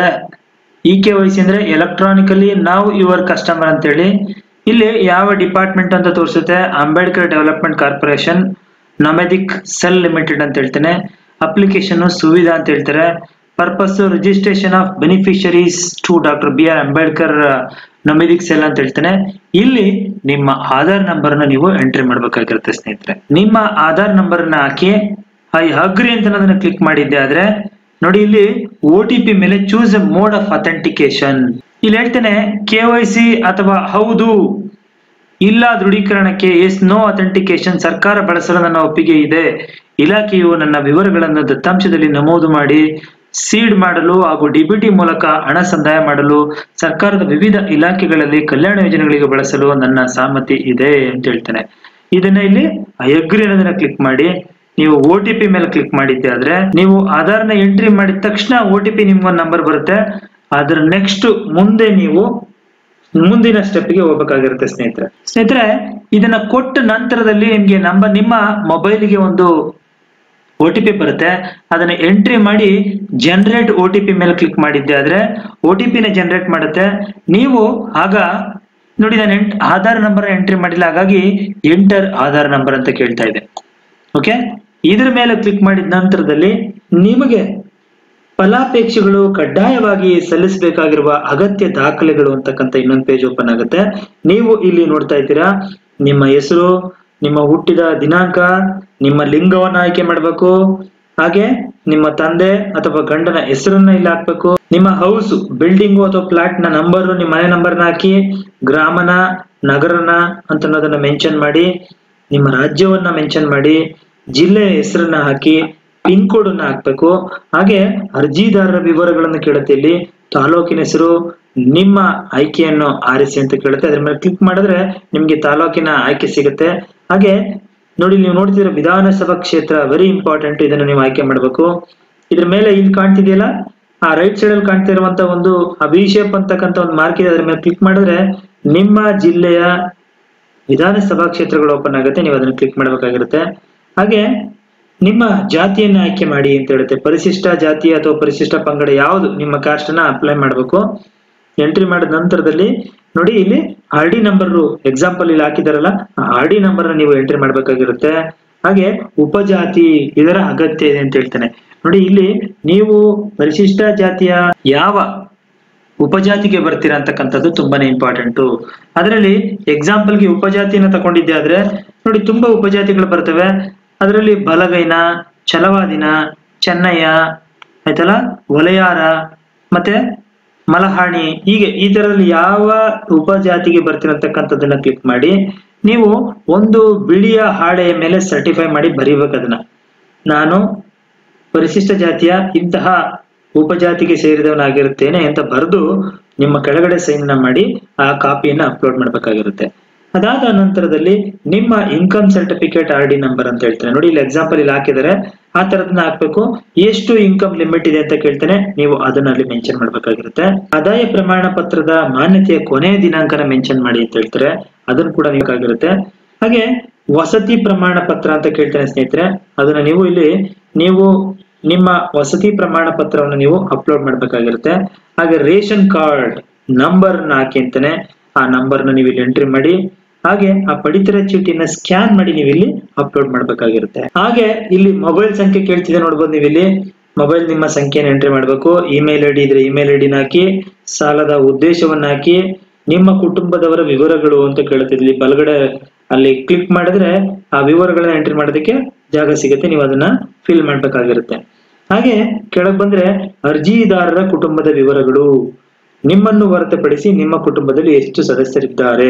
S1: ಇ ಕೆ ವೈ ಸಿ ಅಂದ್ರೆ ಎಲೆಕ್ಟ್ರಾನಿಕಲಿ ನಾವು ಯುವರ್ ಕಸ್ಟಮರ್ ಅಂತ ಹೇಳಿ ಇಲ್ಲಿ ಯಾವ ಡಿಪಾರ್ಟ್ಮೆಂಟ್ ಅಂತ ತೋರಿಸುತ್ತೆ Ambedkar development corporation nomadic cell limited ಅಂತ ಹೇಳ್ತೇನೆ ಅಪ್ಲಿಕೇಶನ್ ಸುವಿಧಾ ಅಂತ ಹೇಳ್ತಾರೆ purpose registration of beneficiaries to doctor B R Ambedkar nomadic cell ಅಂತ ಹೇಳ್ತೇನೆ ಇಲ್ಲಿ ನಿಮ್ಮ ಆಧಾರ್ ನಂಬರ್ ನ ನೀವು ಎಂಟ್ರಿ ಮಾಡ್ಬೇಕಾಗಿರುತ್ತೆ ಸ್ನೇಹಿತರೆ ನಿಮ್ಮ ಆಧಾರ್ ನಂಬರ್ ನ ಹಾಕಿ ಐ ಅಗ್ರಿ ಅಂತ ಅದನ್ನ ಕ್ಲಿಕ್ ಮಾಡಿದ್ದೆ ಆದ್ರೆ ನೋಡಿ ಇಲ್ಲಿ ಒ ಟಿ ಪಿ ಮೇಲೆ choose a mode of authentication ಇಲ್ಲಿ ಹೇಳ್ತೇನೆ ಕೆ ವೈ ಸಿ ಅಥವಾ ಹೌದು ಇಲ್ಲ ದೃಢೀಕರಣಕ್ಕೆ ಎಸ್ ನೋ ಅಥೆಂಟಿಕೇಶನ್ ಸರ್ಕಾರ ಬಳಸಲು ನನ್ನ ಒಪ್ಪಿಗೆ ಇದೆ ಇಲಾಖೆಯು ನನ್ನ ವಿವರಗಳನ್ನು ದತ್ತಾಂಶದಲ್ಲಿ ನಮೂದು ಮಾಡಿ ಸೀಡ್ ಮಾಡಲು ಹಾಗೂ ಡಿಬಿಟಿ ಮೂಲಕ ಹಣ ಸಂದಾಯ ಮಾಡಲು ಸರ್ಕಾರದ ವಿವಿಧ ಇಲಾಖೆಗಳಲ್ಲಿ ಕಲ್ಯಾಣ ಯೋಜನೆಗಳಿಗೆ ಬಳಸಲು ನನ್ನ ಸಹಮತಿ ಇದೆ ಅಂತ ಹೇಳ್ತೇನೆ ಇದನ್ನ ಇಲ್ಲಿ ಐ ಅಗ್ರಿ ಅನ್ನೋದನ್ನ ಕ್ಲಿಕ್ ಮಾಡಿ ನೀವು ಒ ಟಿ ಪಿ ಮೇಲೆ ಕ್ಲಿಕ್ ಮಾಡಿದ್ದೆ ಆದ್ರೆ ನೀವು ಆಧಾರ್ನ ಎಂಟ್ರಿ ಮಾಡಿದ ತಕ್ಷಣ ಒ ಟಿ ಪಿ ನಿಮ್ಗೊಂದು ನಂಬರ್ ಬರುತ್ತೆ ಅದ್ರ ನೆಕ್ಸ್ಟ್ ಮುಂದೆ ನೀವು ಮುಂದಿನ ಸ್ಟೆಪ್ಗೆ ಹೋಗ್ಬೇಕಾಗಿರುತ್ತೆ ಸ್ನೇಹಿತರೆ ಸ್ನೇಹಿತರೆ ಇದನ್ನ ಕೊಟ್ಟ ನಂತರದಲ್ಲಿ ನಿಮ್ಗೆ ನಂಬರ್ ನಿಮ್ಮ ಮೊಬೈಲ್ಗೆ ಒಂದು ಒ ಟಿ ಪಿ ಬರುತ್ತೆ ಅದನ್ನ ಎಂಟ್ರಿ ಮಾಡಿ ಜನರೇಟ್ ಒ ಟಿ ಪಿ ಮೇಲೆ ಕ್ಲಿಕ್ ಮಾಡಿದ್ದೆ ಆದ್ರೆ ಒ ಟಿ ಪಿನ ಜನರೇಟ್ ಮಾಡುತ್ತೆ ನೀವು ಆಗ ನೋಡಿ ನಾನು ಎಂಟ್ ಆಧಾರ್ ನಂಬರ್ ಎಂಟ್ರಿ ಮಾಡಿಲ್ಲ ಹಾಗಾಗಿ ಎಂಟರ್ ಆಧಾರ್ ನಂಬರ್ ಅಂತ ಕೇಳ್ತಾ ಇದೆ ಓಕೆ ಇದ್ರ ಮೇಲೆ ಕ್ಲಿಕ್ ಮಾಡಿದ ನಂತರದಲ್ಲಿ ನಿಮಗೆ ಫಲಾಪೇಕ್ಷೆಗಳು ಕಡ್ಡಾಯವಾಗಿ ಸಲ್ಲಿಸಬೇಕಾಗಿರುವ ಅಗತ್ಯ ದಾಖಲೆಗಳು ಅಂತಕ್ಕಂಥ ಇನ್ನೊಂದು ಪೇಜ್ ಓಪನ್ ಆಗುತ್ತೆ ನೀವು ಇಲ್ಲಿ ನೋಡ್ತಾ ಇದ್ದೀರಾ ನಿಮ್ಮ ಹೆಸರು ನಿಮ್ಮ ಹುಟ್ಟಿದ ದಿನಾಂಕ ನಿಮ್ಮ ಲಿಂಗವನ್ನು ಆಯ್ಕೆ ಮಾಡಬೇಕು ಹಾಗೆ ನಿಮ್ಮ ತಂದೆ ಅಥವಾ ಗಂಡನ ಹೆಸರನ್ನ ಇಲ್ಲಿ ಹಾಕ್ಬೇಕು ನಿಮ್ಮ ಹೌಸ್ ಬಿಲ್ಡಿಂಗು ಅಥವಾ ಫ್ಲಾಟ್ ನ ನಂಬರ್ ನಿಮ್ಮ ಮನೆ ನಂಬರ್ನ ಹಾಕಿ ಗ್ರಾಮನ ನಗರನ ಅಂತ ಅನ್ನೋದನ್ನ ಮೆನ್ಷನ್ ಮಾಡಿ ನಿಮ್ಮ ರಾಜ್ಯವನ್ನ ಮೆನ್ಷನ್ ಮಾಡಿ ಜಿಲ್ಲೆಯ ಹೆಸರನ್ನ ಹಾಕಿ ಪಿನ್ ಕೋಡ್ ಅನ್ನ ಹಾಕ್ಬೇಕು ಹಾಗೆ ಅರ್ಜಿದಾರರ ವಿವರಗಳನ್ನು ಕೇಳುತ್ತೆ ಇಲ್ಲಿ ತಾಲೂಕಿನ ಹೆಸರು ನಿಮ್ಮ ಆಯ್ಕೆಯನ್ನು ಆರಿಸಿ ಅಂತ ಕೇಳುತ್ತೆ ಅದ್ರ ಮೇಲೆ ಕ್ಲಿಕ್ ಮಾಡಿದ್ರೆ ನಿಮ್ಗೆ ತಾಲೂಕಿನ ಆಯ್ಕೆ ಸಿಗುತ್ತೆ ಹಾಗೆ ನೋಡಿ ನೀವು ನೋಡ್ತಿದ್ರೆ ವಿಧಾನಸಭಾ ಕ್ಷೇತ್ರ ವೆರಿ ಇಂಪಾರ್ಟೆಂಟ್ ಇದನ್ನ ನೀವು ಆಯ್ಕೆ ಮಾಡಬೇಕು ಇದ್ರ ಮೇಲೆ ಇಲ್ಲಿ ಕಾಣ್ತಿದೆಯಲ್ಲ ಆ ರೈಟ್ ಸೈಡ್ ಅಲ್ಲಿ ಕಾಣ್ತಾ ಇರುವಂತ ಒಂದು ಅಭಿಷೇಪ್ ಅಂತಕ್ಕಂಥ ಒಂದು ಮಾರ್ಕ್ ಇದೆ ಅದ್ರ ಮೇಲೆ ಕ್ಲಿಕ್ ಮಾಡಿದ್ರೆ ನಿಮ್ಮ ಜಿಲ್ಲೆಯ ವಿಧಾನಸಭಾ ಕ್ಷೇತ್ರಗಳು ಓಪನ್ ಆಗುತ್ತೆ ನೀವು ಅದನ್ನ ಕ್ಲಿಕ್ ಮಾಡಬೇಕಾಗಿರುತ್ತೆ ಹಾಗೆ ನಿಮ್ಮ ಜಾತಿಯನ್ನು ಆಯ್ಕೆ ಮಾಡಿ ಅಂತ ಹೇಳುತ್ತೆ ಪರಿಶಿಷ್ಟ ಜಾತಿ ಅಥವಾ ಪರಿಶಿಷ್ಟ ಪಂಗಡ ಯಾವುದು ನಿಮ್ಮ ಕಾಸ್ಟ್ ಅನ್ನ ಅಪ್ಲೈ ಮಾಡಬೇಕು ಎಂಟ್ರಿ ಮಾಡಿದ ನಂತರದಲ್ಲಿ ನೋಡಿ ಇಲ್ಲಿ ಆರ್ ಡಿ ನಂಬರ್ ಎಕ್ಸಾಂಪಲ್ ಇಲ್ಲಿ ಹಾಕಿದಾರಲ್ಲ ಆರ್ ಡಿ ನಂಬರ್ ನೀವು ಎಂಟ್ರಿ ಮಾಡ್ಬೇಕಾಗಿರುತ್ತೆ ಹಾಗೆ ಉಪಜಾತಿ ಇದರ ಅಗತ್ಯ ಇದೆ ಅಂತ ಹೇಳ್ತಾನೆ ನೋಡಿ ಇಲ್ಲಿ ನೀವು ಪರಿಶಿಷ್ಟ ಜಾತಿಯ ಯಾವ ಉಪಜಾತಿಗೆ ಬರ್ತೀರಾ ಅಂತಕ್ಕಂಥದ್ದು ತುಂಬಾನೇ ಇಂಪಾರ್ಟೆಂಟು ಅದರಲ್ಲಿ ಎಕ್ಸಾಂಪಲ್ಗೆ ಉಪಜಾತಿನ ತಗೊಂಡಿದ್ದೆ ಆದ್ರೆ ನೋಡಿ ತುಂಬಾ ಉಪಜಾತಿಗಳು ಬರ್ತವೆ ಅದರಲ್ಲಿ ಬಲಗೈನ ಛಲವಾದಿನ ಚೆನ್ನಯ್ಯ ಆಯ್ತಲ್ಲ ಒಲೆಯಾರ ಮತ್ತೆ ಮಲಹಾಣಿ ಹೀಗೆ ಈ ತರದಲ್ಲಿ ಯಾವ ಉಪಜಾತಿಗೆ ಬರ್ತಿರತಕ್ಕಂಥದ್ದನ್ನ ಕ್ಲಿಕ್ ಮಾಡಿ ನೀವು ಒಂದು ಬಿಳಿಯ ಹಾಳೆಯ ಮೇಲೆ ಸರ್ಟಿಫೈ ಮಾಡಿ ಬರೀಬೇಕು ಅದನ್ನ ನಾನು ಪರಿಶಿಷ್ಟ ಜಾತಿಯ ಇಂತಹ ಉಪಜಾತಿಗೆ ಸೇರಿದವನಾಗಿರುತ್ತೇನೆ ಅಂತ ಬರೆದು ನಿಮ್ಮ ಕೆಳಗಡೆ ಸೈನ್ ಮಾಡಿ ಆ ಕಾಪಿಯನ್ನ ಅಪ್ಲೋಡ್ ಮಾಡಬೇಕಾಗಿರುತ್ತೆ ಅದಾದ ನಂತರದಲ್ಲಿ ನಿಮ್ಮ income certificate R D number ಅಂತ ಹೇಳ್ತಾರೆ ನೋಡಿ ಇಲ್ಲಿ ಎಕ್ಸಾಂಪಲ್ ಇಲ್ಲಿ ಹಾಕಿದರೆ ಆ ತರದನ್ನ ಹಾಕ್ಬೇಕು ಎಷ್ಟು ಇನ್ಕಮ್ ಲಿಮಿಟ್ ಇದೆ ಅಂತ ಕೇಳ್ತಾನೆ ನೀವು ಅದನ್ನ ಅಲ್ಲಿ ಮೆನ್ಷನ್ ಮಾಡ್ಬೇಕಾಗಿರುತ್ತೆ ಆದಾಯ ಪ್ರಮಾಣ ಪತ್ರದ ಮಾನ್ಯತೆಯ ಕೊನೆಯ ದಿನಾಂಕನ ಮೆನ್ಷನ್ ಮಾಡಿ ಅಂತ ಹೇಳ್ತಾರೆ ಅದನ್ನು ಕೂಡ ಬೇಕಾಗಿರುತ್ತೆ ಹಾಗೆ ವಸತಿ ಪ್ರಮಾಣ ಪತ್ರ ಅಂತ ಕೇಳ್ತಾನೆ ಸ್ನೇಹಿತರೆ ಅದನ್ನ ನೀವು ಇಲ್ಲಿ ನೀವು ನಿಮ್ಮ ವಸತಿ ಪ್ರಮಾಣ ಪತ್ರವನ್ನು ನೀವು ಅಪ್ಲೋಡ್ ಮಾಡ್ಬೇಕಾಗಿರುತ್ತೆ ಹಾಗೆ ರೇಷನ್ ಕಾರ್ಡ್ ನಂಬರ್ ಹಾಕಿ ಅಂತಾನೆ ಆ ನಂಬರ್ನ ನೀವು ಇಲ್ಲಿ ಎಂಟ್ರಿ ಮಾಡಿ ಹಾಗೆ ಆ ಪಡಿತರ ಚೀಟಿನ ಸ್ಕ್ಯಾನ್ ಮಾಡಿ ನೀವು ಇಲ್ಲಿ ಅಪ್ಲೋಡ್ ಮಾಡ್ಬೇಕಾಗಿರುತ್ತೆ ಹಾಗೆ ಇಲ್ಲಿ ಮೊಬೈಲ್ ಸಂಖ್ಯೆ ಕೇಳ್ತಿದೆ ನೋಡ್ಬೋದು ನೀವು ಇಲ್ಲಿ ಮೊಬೈಲ್ ನಿಮ್ಮ ಸಂಖ್ಯೆನ ಎಂಟ್ರಿ ಮಾಡಬೇಕು ಇಮೇಲ್ ಐ ಡಿ ಇದ್ರೆ ಇಮೇಲ್ ಐ ಡಿನ ಹಾಕಿ ಸಾಲದ ಉದ್ದೇಶವನ್ನ ಹಾಕಿ ನಿಮ್ಮ ಕುಟುಂಬದವರ ವಿವರಗಳು ಅಂತ ಕೇಳುತ್ತಿದ್ಲಿ ಬಲಗಡೆ ಅಲ್ಲಿ ಕ್ಲಿಕ್ ಮಾಡಿದ್ರೆ ಆ ವಿವರಗಳನ್ನ ಎಂಟ್ರಿ ಮಾಡೋದಕ್ಕೆ ಜಾಗ ಸಿಗುತ್ತೆ ನೀವು ಅದನ್ನ ಫಿಲ್ ಮಾಡ್ಬೇಕಾಗಿರುತ್ತೆ ಹಾಗೆ ಕೆಳಗ್ ಬಂದ್ರೆ ಅರ್ಜಿದಾರರ ಕುಟುಂಬದ ವಿವರಗಳು ನಿಮ್ಮನ್ನು ಹೊರತುಪಡಿಸಿ ನಿಮ್ಮ ಕುಟುಂಬದಲ್ಲಿ ಎಷ್ಟು ಸದಸ್ಯರಿದ್ದಾರೆ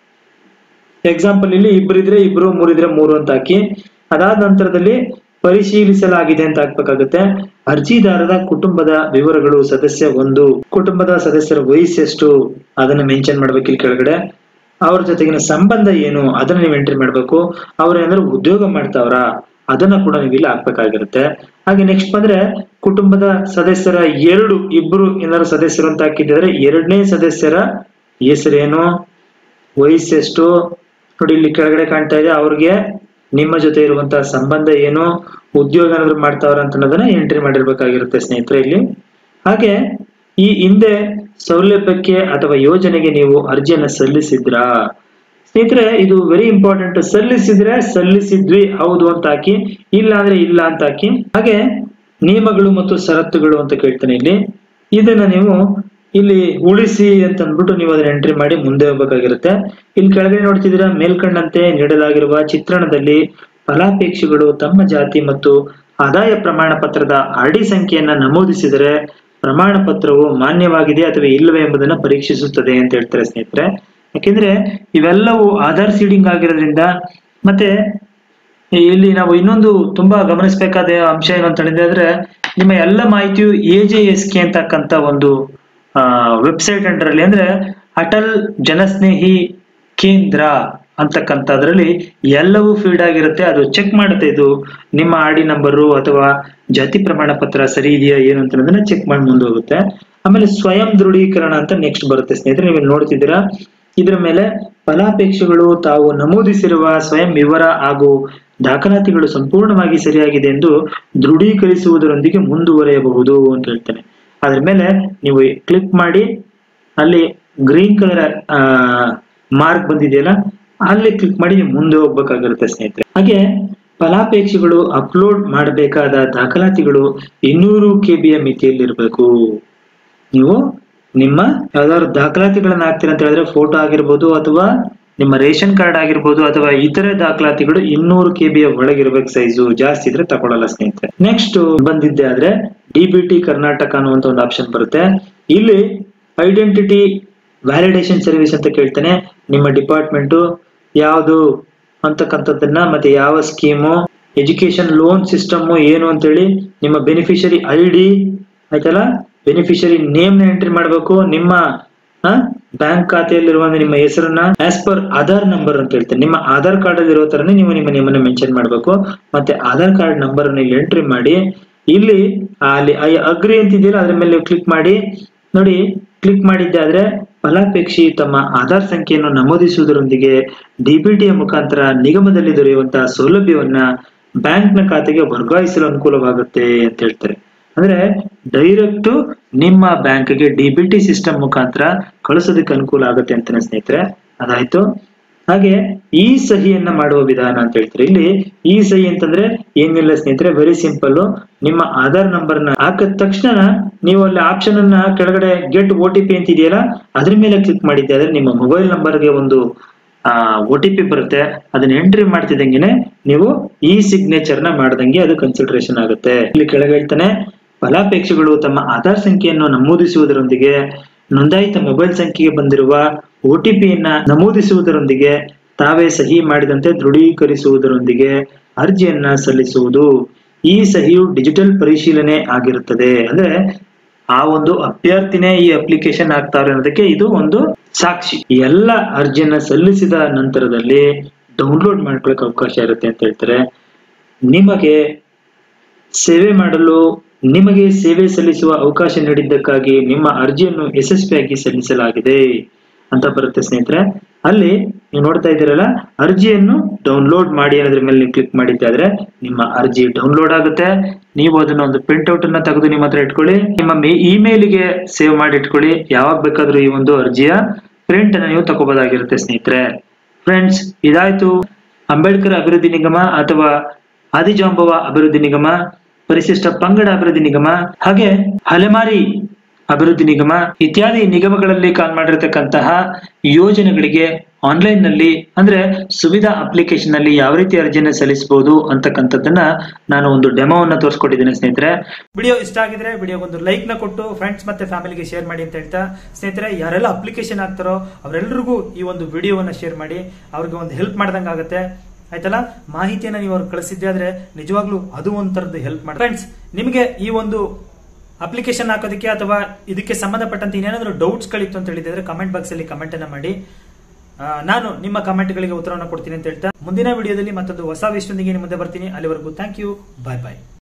S1: ಎಕ್ಸಾಂಪಲ್ ಇಲ್ಲಿ ಇಬ್ಬರಿದ್ರೆ ಇಬ್ರು ಮೂರಿದ್ರೆ ಮೂರು ಅಂತ ಹಾಕಿ ಅದಾದ ನಂತರದಲ್ಲಿ ಪರಿಶೀಲಿಸಲಾಗಿದೆ ಅಂತ ಹಾಕ್ಬೇಕಾಗುತ್ತೆ ಅರ್ಜಿದಾರರ ಕುಟುಂಬದ ವಿವರಗಳು ಸದಸ್ಯ ಒಂದು ಕುಟುಂಬದ ಸದಸ್ಯರ ವಯಸ್ಸೆಷ್ಟು ಅದನ್ನ ಮೆನ್ಷನ್ ಮಾಡ್ಬೇಕು ಇಲ್ಲಿ ಕೆಳಗಡೆ ಅವ್ರ ಜೊತೆಗಿನ ಸಂಬಂಧ ಏನು ಅದನ್ನ ನೀವು ಎಂಟ್ರಿ ಮಾಡ್ಬೇಕು ಅವ್ರ ಏನಾದ್ರು ಉದ್ಯೋಗ ಮಾಡ್ತಾವ್ರ ಅದನ್ನ ಕೂಡ ನೀವು ಇಲ್ಲಿ ಹಾಕ್ಬೇಕಾಗಿರುತ್ತೆ ಹಾಗೆ ನೆಕ್ಸ್ಟ್ ಬಂದ್ರೆ ಕುಟುಂಬದ ಸದಸ್ಯರ ಎರಡು ಇಬ್ರು ಏನಾದ್ರು ಸದಸ್ಯರು ಅಂತ ಹಾಕಿದ್ರೆ ಎರಡನೇ ಸದಸ್ಯರ ಹೆಸರೇನು ವಯಸ್ಸೆಷ್ಟು ನೋಡಿ ಇಲ್ಲಿ ಕೆಳಗಡೆ ಕಾಣ್ತಾ ಇದೆ ಅವ್ರಿಗೆ ನಿಮ್ಮ ಜೊತೆ ಇರುವಂತಹ ಸಂಬಂಧ ಏನು ಉದ್ಯೋಗ ಏನಾದ್ರು ಮಾಡ್ತಾವ್ರ ಅಂತ ಅನ್ನೋದನ್ನ ಎಂಟ್ರಿ ಮಾಡಿರ್ಬೇಕಾಗಿರುತ್ತೆ ಸ್ನೇಹಿತರೆ ಇಲ್ಲಿ ಹಾಗೆ ಈ ಹಿಂದೆ ಸೌಲಭ್ಯಕ್ಕೆ ಅಥವಾ ಯೋಜನೆಗೆ ನೀವು ಅರ್ಜಿಯನ್ನ ಸಲ್ಲಿಸಿದ್ರಾ ಸ್ನೇಹಿತರೆ ಇದು ವೆರಿ ಇಂಪಾರ್ಟೆಂಟ್ ಸಲ್ಲಿಸಿದ್ರೆ ಸಲ್ಲಿಸಿದ್ವಿ ಹೌದು ಅಂತ ಹಾಕಿ ಇಲ್ಲ ಅಂದ್ರೆ ಇಲ್ಲ ಅಂತ ಹಾಕಿ ಹಾಗೆ ನಿಯಮಗಳು ಮತ್ತು ಷರತ್ತುಗಳು ಅಂತ ಕೇಳ್ತಾನೆ ಇಲ್ಲಿ ಇದನ್ನ ನೀವು ಇಲ್ಲಿ ಉಳಿಸಿ ಅಂತ ಅಂದ್ಬಿಟ್ಟು ನೀವು ಅದನ್ನ ಎಂಟ್ರಿ ಮಾಡಿ ಮುಂದೆ ಹೋಗ್ಬೇಕಾಗಿರುತ್ತೆ ಇಲ್ಲಿ ಕೆಳಗಡೆ ನೋಡ್ತಿದ್ದೀರಾ ಮೇಲ್ಕಂಡಂತೆ ನೀಡಲಾಗಿರುವ ಚಿತ್ರಣದಲ್ಲಿ ಫಲಾಪೇಕ್ಷಿಗಳು ತಮ್ಮ ಜಾತಿ ಮತ್ತು ಆದಾಯ ಪ್ರಮಾಣ ಪತ್ರದ ಆರ್ಡಿ ಸಂಖ್ಯೆಯನ್ನ ನಮೂದಿಸಿದರೆ ಪ್ರಮಾಣ ಪತ್ರವು ಮಾನ್ಯವಾಗಿದೆ ಅಥವಾ ಇಲ್ಲವೇ ಎಂಬುದನ್ನ ಪರೀಕ್ಷಿಸುತ್ತದೆ ಅಂತ ಹೇಳ್ತಾರೆ ಸ್ನೇಹಿತರೆ ಯಾಕೆಂದ್ರೆ ಇವೆಲ್ಲವೂ ಆಧಾರ್ ಸೀಡಿಂಗ್ ಆಗಿರೋದ್ರಿಂದ ಮತ್ತೆ ಇಲ್ಲಿ ನಾವು ಇನ್ನೊಂದು ತುಂಬಾ ಗಮನಿಸಬೇಕಾದ ಅಂಶ ಏನು ಅಂತ ಹೇಳಿದ್ರೆ ಅಂದ್ರೆ ನಿಮ್ಮ ಎಲ್ಲ ಮಾಹಿತಿಯು ಎ ಜೆ ಎಸ್ ಕೆ ಅಂತಕ್ಕಂತ ಒಂದು ವೆಬ್ಸೈಟ್ ಅಂಡರಲ್ಲಿ ಅಂದ್ರೆ ಅಟಲ್ ಜನಸ್ನೇಹಿ ಕೇಂದ್ರ ಅಂತಕ್ಕಂಥದ್ರಲ್ಲಿ ಎಲ್ಲವೂ ಫೀಡ್ ಆಗಿರುತ್ತೆ ಅದು ಚೆಕ್ ಮಾಡುತ್ತೆ ಇದು ನಿಮ್ಮ ಆಡಿ ನಂಬರು ಅಥವಾ ಜಾತಿ ಪ್ರಮಾಣ ಪತ್ರ ಸರಿ ಇದೆಯಾ ಏನು ಅಂತ ಅನ್ನೋದನ್ನ ಚೆಕ್ ಮಾಡಿ ಮುಂದೆ ಹೋಗುತ್ತೆ ಆಮೇಲೆ ಸ್ವಯಂ ದೃಢೀಕರಣ ಅಂತ ನೆಕ್ಸ್ಟ್ ಬರುತ್ತೆ ಸ್ನೇಹಿತರೆ ನೀವು ನೋಡ್ತಿದ್ದೀರಾ ಇದರ ಮೇಲೆ ಫಲಾಪೇಕ್ಷೆಗಳು ತಾವು ನಮೂದಿಸಿರುವ ಸ್ವಯಂ ವಿವರ ಹಾಗೂ ದಾಖಲಾತಿಗಳು ಸಂಪೂರ್ಣವಾಗಿ ಸರಿಯಾಗಿದೆ ಎಂದು ದೃಢೀಕರಿಸುವುದರೊಂದಿಗೆ ಮುಂದುವರೆಯಬಹುದು ಅಂತ ಹೇಳ್ತಾನೆ ಅದ್ರ ಮೇಲೆ ನೀವು ಕ್ಲಿಕ್ ಮಾಡಿ ಅಲ್ಲಿ ಗ್ರೀನ್ ಕಲರ್ ಮಾರ್ಕ್ ಬಂದಿದೆಯಲ್ಲ ಅಲ್ಲಿ ಕ್ಲಿಕ್ ಮಾಡಿ ನೀವು ಮುಂದೆ ಹೋಗ್ಬೇಕಾಗಿರುತ್ತೆ ಸ್ನೇಹಿತರೆ ಹಾಗೆ ಫಲಾಪೇಕ್ಷೆಗಳು ಅಪ್ಲೋಡ್ ಮಾಡಬೇಕಾದ ದಾಖಲಾತಿಗಳು ಇನ್ನೂರು ಕೆ ಬಿಯ ಮಿತಿಯಲ್ಲಿರಬೇಕು ನೀವು ನಿಮ್ಮ ಯಾವ್ದಾದ್ರು ದಾಖಲಾತಿಗಳನ್ನ ಹಾಕ್ತೀರ ಅಂತ ಹೇಳಿದ್ರೆ ಫೋಟೋ ಆಗಿರ್ಬೋದು ಅಥವಾ ನಿಮ್ಮ ರೇಷನ್ ಕಾರ್ಡ್ ಆಗಿರ್ಬೋದು ಅಥವಾ ಇತರೆ ದಾಖಲಾತಿಗಳು ಇನ್ನೂರು ಕೆ ಬಿಯ ಒಳಗಿರ್ಬೇಕು ಸೈಜು ಜಾಸ್ತಿ ಇದ್ರೆ ತಗೊಳ್ಳಲ್ಲ ಸ್ನೇಹಿತರೆ ನೆಕ್ಸ್ಟ್ ಬಂದಿದ್ದೆ ಆದ್ರೆ ಡಿ ಬಿ ಟಿ ಕರ್ನಾಟಕ ಅನ್ನುವಂತ ಒಂದು ಆಪ್ಷನ್ ಬರುತ್ತೆ ಇಲ್ಲಿ ಐಡೆಂಟಿಟಿ ವ್ಯಾಲಿಡೇಷನ್ ಸರ್ವಿಸ್ ಅಂತ ಕೇಳ್ತಾನೆ ನಿಮ್ಮ ಡಿಪಾರ್ಟ್ಮೆಂಟ್ ಯಾವುದು ಅಂತಕ್ಕಂಥದ್ದನ್ನ ಮತ್ತೆ ಯಾವ ಸ್ಕೀಮು ಎಜುಕೇಶನ್ ಲೋನ್ ಸಿಸ್ಟಮ್ ಏನು ಅಂತೇಳಿ ನಿಮ್ಮ ಬೆನಿಫಿಷರಿ ಐ ಡಿ ಆಯ್ತಲ್ಲ ಬೆನಿಫಿಷರಿ ನೇಮ್ ನ ಎಂಟ್ರಿ ಮಾಡಬೇಕು ನಿಮ್ಮ ಬ್ಯಾಂಕ್ ಖಾತೆಯಲ್ಲಿರುವ ನಿಮ್ಮ ಹೆಸರನ್ನ ಆಸ್ ಪರ್ ಆಧಾರ್ ನಂಬರ್ ಅಂತ ಹೇಳ್ತಾರೆ ನಿಮ್ಮ ಆಧಾರ್ ಕಾರ್ಡ್ ಅಲ್ಲಿ ಇರೋ ತರನೇ ನೀವು ನಿಮ್ಮ ನೇಮನ್ನ ಮೆನ್ಷನ್ ಮಾಡಬೇಕು ಮತ್ತೆ ಆಧಾರ್ ಕಾರ್ಡ್ ನಂಬರ್ ಅನ್ನ ಇಲ್ಲಿ ಎಂಟ್ರಿ ಮಾಡಿ ಇಲ್ಲಿ ಅಲ್ಲಿ ಐ ಅಗ್ರಿ ಅಂತಿದೆಯಲ್ಲ ಅದ್ರ ಮೇಲೆ ನೀವು ಕ್ಲಿಕ್ ಮಾಡಿ ನೋಡಿ ಕ್ಲಿಕ್ ಮಾಡಿದ್ದೆ ಆದ್ರೆ ಫಲಾಪೇಕ್ಷಿ ತಮ್ಮ ಆಧಾರ್ ಸಂಖ್ಯೆಯನ್ನು ನಮೂದಿಸುವುದರೊಂದಿಗೆ ಡಿಬಿಟಿಯ ಮುಖಾಂತರ ನಿಗಮದಲ್ಲಿ ದೊರೆಯುವಂತಹ ಸೌಲಭ್ಯವನ್ನ ಬ್ಯಾಂಕ್ನ ಖಾತೆಗೆ ವರ್ಗಾಯಿಸಲು ಅನುಕೂಲವಾಗುತ್ತೆ ಅಂತ ಹೇಳ್ತಾರೆ ಅಂದ್ರೆ ಡೈರೆಕ್ಟ್ ನಿಮ್ಮ ಬ್ಯಾಂಕ್ಗೆ ಡಿಬಿಟಿ ಸಿಸ್ಟಮ್ ಮುಖಾಂತರ ಕಳಿಸೋದಕ್ಕೆ ಅನುಕೂಲ ಆಗುತ್ತೆ ಅಂತಾನೆ ಸ್ನೇಹಿತರೆ ಅದಾಯ್ತು ಹಾಗೆ ಈ ಸಹಿಯನ್ನ ಮಾಡುವ ವಿಧಾನ ಅಂತ ಹೇಳ್ತಾರೆ ಇಲ್ಲಿ ಈ ಸಹಿ ಅಂತಂದ್ರೆ ಏನಿಲ್ಲ ಸ್ನೇಹಿತರೆ ವೆರಿ ಸಿಂಪಲ್ ನಿಮ್ಮ ಆಧಾರ್ ನಂಬರ್ ನ ಹಾಕಿದ ತಕ್ಷಣ ನೀವು ಅಲ್ಲಿ ಆಪ್ಷನ್ ಅನ್ನ ಕೆಳಗಡೆ ಗೆಟ್ ಒ ಟಿ ಪಿ ಅಂತ ಇದೆಯಲ್ಲ ಅದ್ರ ಮೇಲೆ ಕ್ಲಿಕ್ ಮಾಡಿದ್ದೆ ಆದ್ರೆ ನಿಮ್ಮ ಮೊಬೈಲ್ ನಂಬರ್ಗೆ ಒಂದು ಆ ಒ ಟಿ ಪಿ ಬರುತ್ತೆ ಅದನ್ನ ಎಂಟ್ರಿ ಮಾಡ್ತಿದ್ದಂಗೆನೆ ನೀವು ಈ ಸಿಗ್ನೇಚರ್ ನ ಮಾಡ್ದಂಗೆ ಅದು ಕನ್ಸಿಡರೇಷನ್ ಆಗುತ್ತೆ ಇಲ್ಲಿ ಕೆಳಗೆ ಹೇಳ್ತಾನೆ ಫಲಾಪೇಕ್ಷೆಗಳು ತಮ್ಮ ಆಧಾರ್ ಸಂಖ್ಯೆಯನ್ನು ನಮೂದಿಸುವುದರೊಂದಿಗೆ ನೋಂದಾಯಿತ ಮೊಬೈಲ್ ಸಂಖ್ಯೆಗೆ ಬಂದಿರುವ ಒ ಟಿ ಪಿಯನ್ನ ನಮೂದಿಸುವುದರೊಂದಿಗೆ ತಾವೇ ಸಹಿ ಮಾಡಿದಂತೆ ದೃಢೀಕರಿಸುವುದರೊಂದಿಗೆ ಅರ್ಜಿಯನ್ನ ಸಲ್ಲಿಸುವುದು ಈ ಸಹಿಯು ಡಿಜಿಟಲ್ ಪರಿಶೀಲನೆ ಆಗಿರುತ್ತದೆ ಅಂದ್ರೆ ಆ ಒಂದು ಅಭ್ಯರ್ಥಿನೇ ಈ ಅಪ್ಲಿಕೇಶನ್ ಆಗ್ತಾರೆ ಅನ್ನೋದಕ್ಕೆ ಇದು ಒಂದು ಸಾಕ್ಷಿ ಎಲ್ಲ ಅರ್ಜಿಯನ್ನ ಸಲ್ಲಿಸಿದ ನಂತರದಲ್ಲಿ ಡೌನ್ಲೋಡ್ ಮಾಡ್ಕೊಳಕ್ ಅವಕಾಶ ಇರುತ್ತೆ ಅಂತ ಹೇಳ್ತಾರೆ ನಿಮಗೆ ಸೇವೆ ಮಾಡಲು ನಿಮಗೆ ಸೇವೆ ಸಲ್ಲಿಸುವ ಅವಕಾಶ ನೀಡಿದ್ದಕ್ಕಾಗಿ ನಿಮ್ಮ ಅರ್ಜಿಯನ್ನು ಯಶಸ್ವಿಯಾಗಿ ಸಲ್ಲಿಸಲಾಗಿದೆ ಅಂತ ಬರುತ್ತೆ ಸ್ನೇಹಿತರೆ ಅಲ್ಲಿ ನೀವು ನೋಡ್ತಾ ಇದ್ದೀರಲ್ಲ ಅರ್ಜಿಯನ್ನು ಡೌನ್ಲೋಡ್ ಮಾಡಿ ಅನ್ನೋದ್ರ ಮೇಲೆ ನೀವು ಕ್ಲಿಕ್ ಮಾಡಿದ್ದಾದ್ರೆ ನಿಮ್ಮ ಅರ್ಜಿ ಡೌನ್ಲೋಡ್ ಆಗುತ್ತೆ ನೀವು ಅದನ್ನ ಒಂದು ಪ್ರಿಂಟ್ ಔಟ್ ಅನ್ನ ತೆಗೆದು ನಿಮ್ಮ ಹತ್ರ ಇಟ್ಕೊಳ್ಳಿ ನಿಮ್ಮ ಇಮೇಲ್ಗೆ ಸೇವ್ ಮಾಡಿ ಇಟ್ಕೊಳ್ಳಿ ಯಾವಾಗ ಬೇಕಾದ್ರೂ ಈ ಒಂದು ಅರ್ಜಿಯ ಪ್ರಿಂಟ್ ಅನ್ನ ನೀವು ತಗೋಬೋದಾಗಿರುತ್ತೆ ಸ್ನೇಹಿತರೆ ಫ್ರೆಂಡ್ಸ್ ಇದಾಯ್ತು ಅಂಬೇಡ್ಕರ್ ಅಭಿವೃದ್ಧಿ ನಿಗಮ ಅಥವಾ ಆದಿಜಾಂಬವ ಅಭಿವೃದ್ಧಿ ನಿಗಮ ಪರಿಶಿಷ್ಟ ಪಂಗಡ ಅಭಿವೃದ್ಧಿ ನಿಗಮ ಹಾಗೆ ಅಲೆಮಾರಿ ಅಭಿವೃದ್ಧಿ ನಿಗಮ ಇತ್ಯಾದಿ ನಿಗಮಗಳಲ್ಲಿ ಕಾಲ್ ಮಾಡಿರ್ತಕ್ಕಂತಹ ಯೋಜನೆಗಳಿಗೆ ಆನ್ಲೈನ್ ನಲ್ಲಿ ಅಂದ್ರೆ ಸುವಿಧಾ ಅಪ್ಲಿಕೇಶನ್ ನಲ್ಲಿ ಯಾವ ರೀತಿ ಅರ್ಜಿಯನ್ನು ಸಲ್ಲಿಸಬಹುದು ಅಂತಕ್ಕಂಥದ್ದನ್ನ ನಾನು ಒಂದು ಡೆಮೋವನ್ನ ತೋರಿಸ್ಕೊಟ್ಟಿದ್ದೇನೆ ಸ್ನೇಹಿತರೆ ವಿಡಿಯೋ ಇಷ್ಟ ಆಗಿದ್ರೆ ವಿಡಿಯೋಗೊಂದು ಲೈಕ್ ನ ಕೊಟ್ಟು ಫ್ರೆಂಡ್ಸ್ ಮತ್ತೆ ಫ್ಯಾಮಿಲಿಗೆ ಶೇರ್ ಮಾಡಿ ಅಂತ ಹೇಳ್ತಾ ಸ್ನೇಹಿತರೆ ಯಾರೆಲ್ಲ ಅಪ್ಲಿಕೇಶನ್ ಆಗ್ತಾರೋ ಅವರೆಲ್ಲರಿಗೂ ಈ ಒಂದು ವಿಡಿಯೋವನ್ನ ಶೇರ್ ಮಾಡಿ ಅವ್ರಿಗೆ ಒಂದು ಹೆಲ್ಪ್ ಮಾಡ್ದಂಗೆ ಆಗುತ್ತೆ ಆಯ್ತಲ್ಲ ಮಾಹಿತಿಯನ್ನ ನೀವು ಅವ್ರಿಗೆ ಕಳಿಸಿದ್ದೆ ಆದ್ರೆ ನಿಜವಾಗ್ಲೂ ಅದು ಒಂಥರದ್ದು ಹೆಲ್ಪ್ ಮಾಡಿ ಫ್ರೆಂಡ್ಸ್ ನಿಮಗೆ ಈ ಒಂದು ಅಪ್ಲಿಕೇಶನ್ ಹಾಕೋದಕ್ಕೆ ಅಥವಾ ಇದಕ್ಕೆ ಸಂಬಂಧಪಟ್ಟಂತೆ ಏನಾದರೂ ಡೌಟ್ಸ್ ಗಳಿತ್ತು ಅಂತ ಹೇಳಿದ್ರೆ ಕಮೆಂಟ್ ಬಾಕ್ಸ್ ಅಲ್ಲಿ ಕಮೆಂಟ್ ಅನ್ನ ಮಾಡಿ ಆ, ನಾನು ನಿಮ್ಮ ಕಮೆಂಟ್ ಗಳಿಗೆ ಉತ್ತರವನ್ನು ಕೊಡ್ತೀನಿ ಅಂತ ಹೇಳ್ತಾ ಮುಂದಿನ ವಿಡಿಯೋದಲ್ಲಿ ಮತ್ತೊಂದು ಹೊಸ ವಿಷಯದೊಂದಿಗೆ ನಿಮ್ಮ ಮುಂದೆ ಬರ್ತೀನಿ ಅಲ್ಲಿವರೆಗೂ ಥ್ಯಾಂಕ್ ಯು ಬಾಯ್ ಬಾಯ್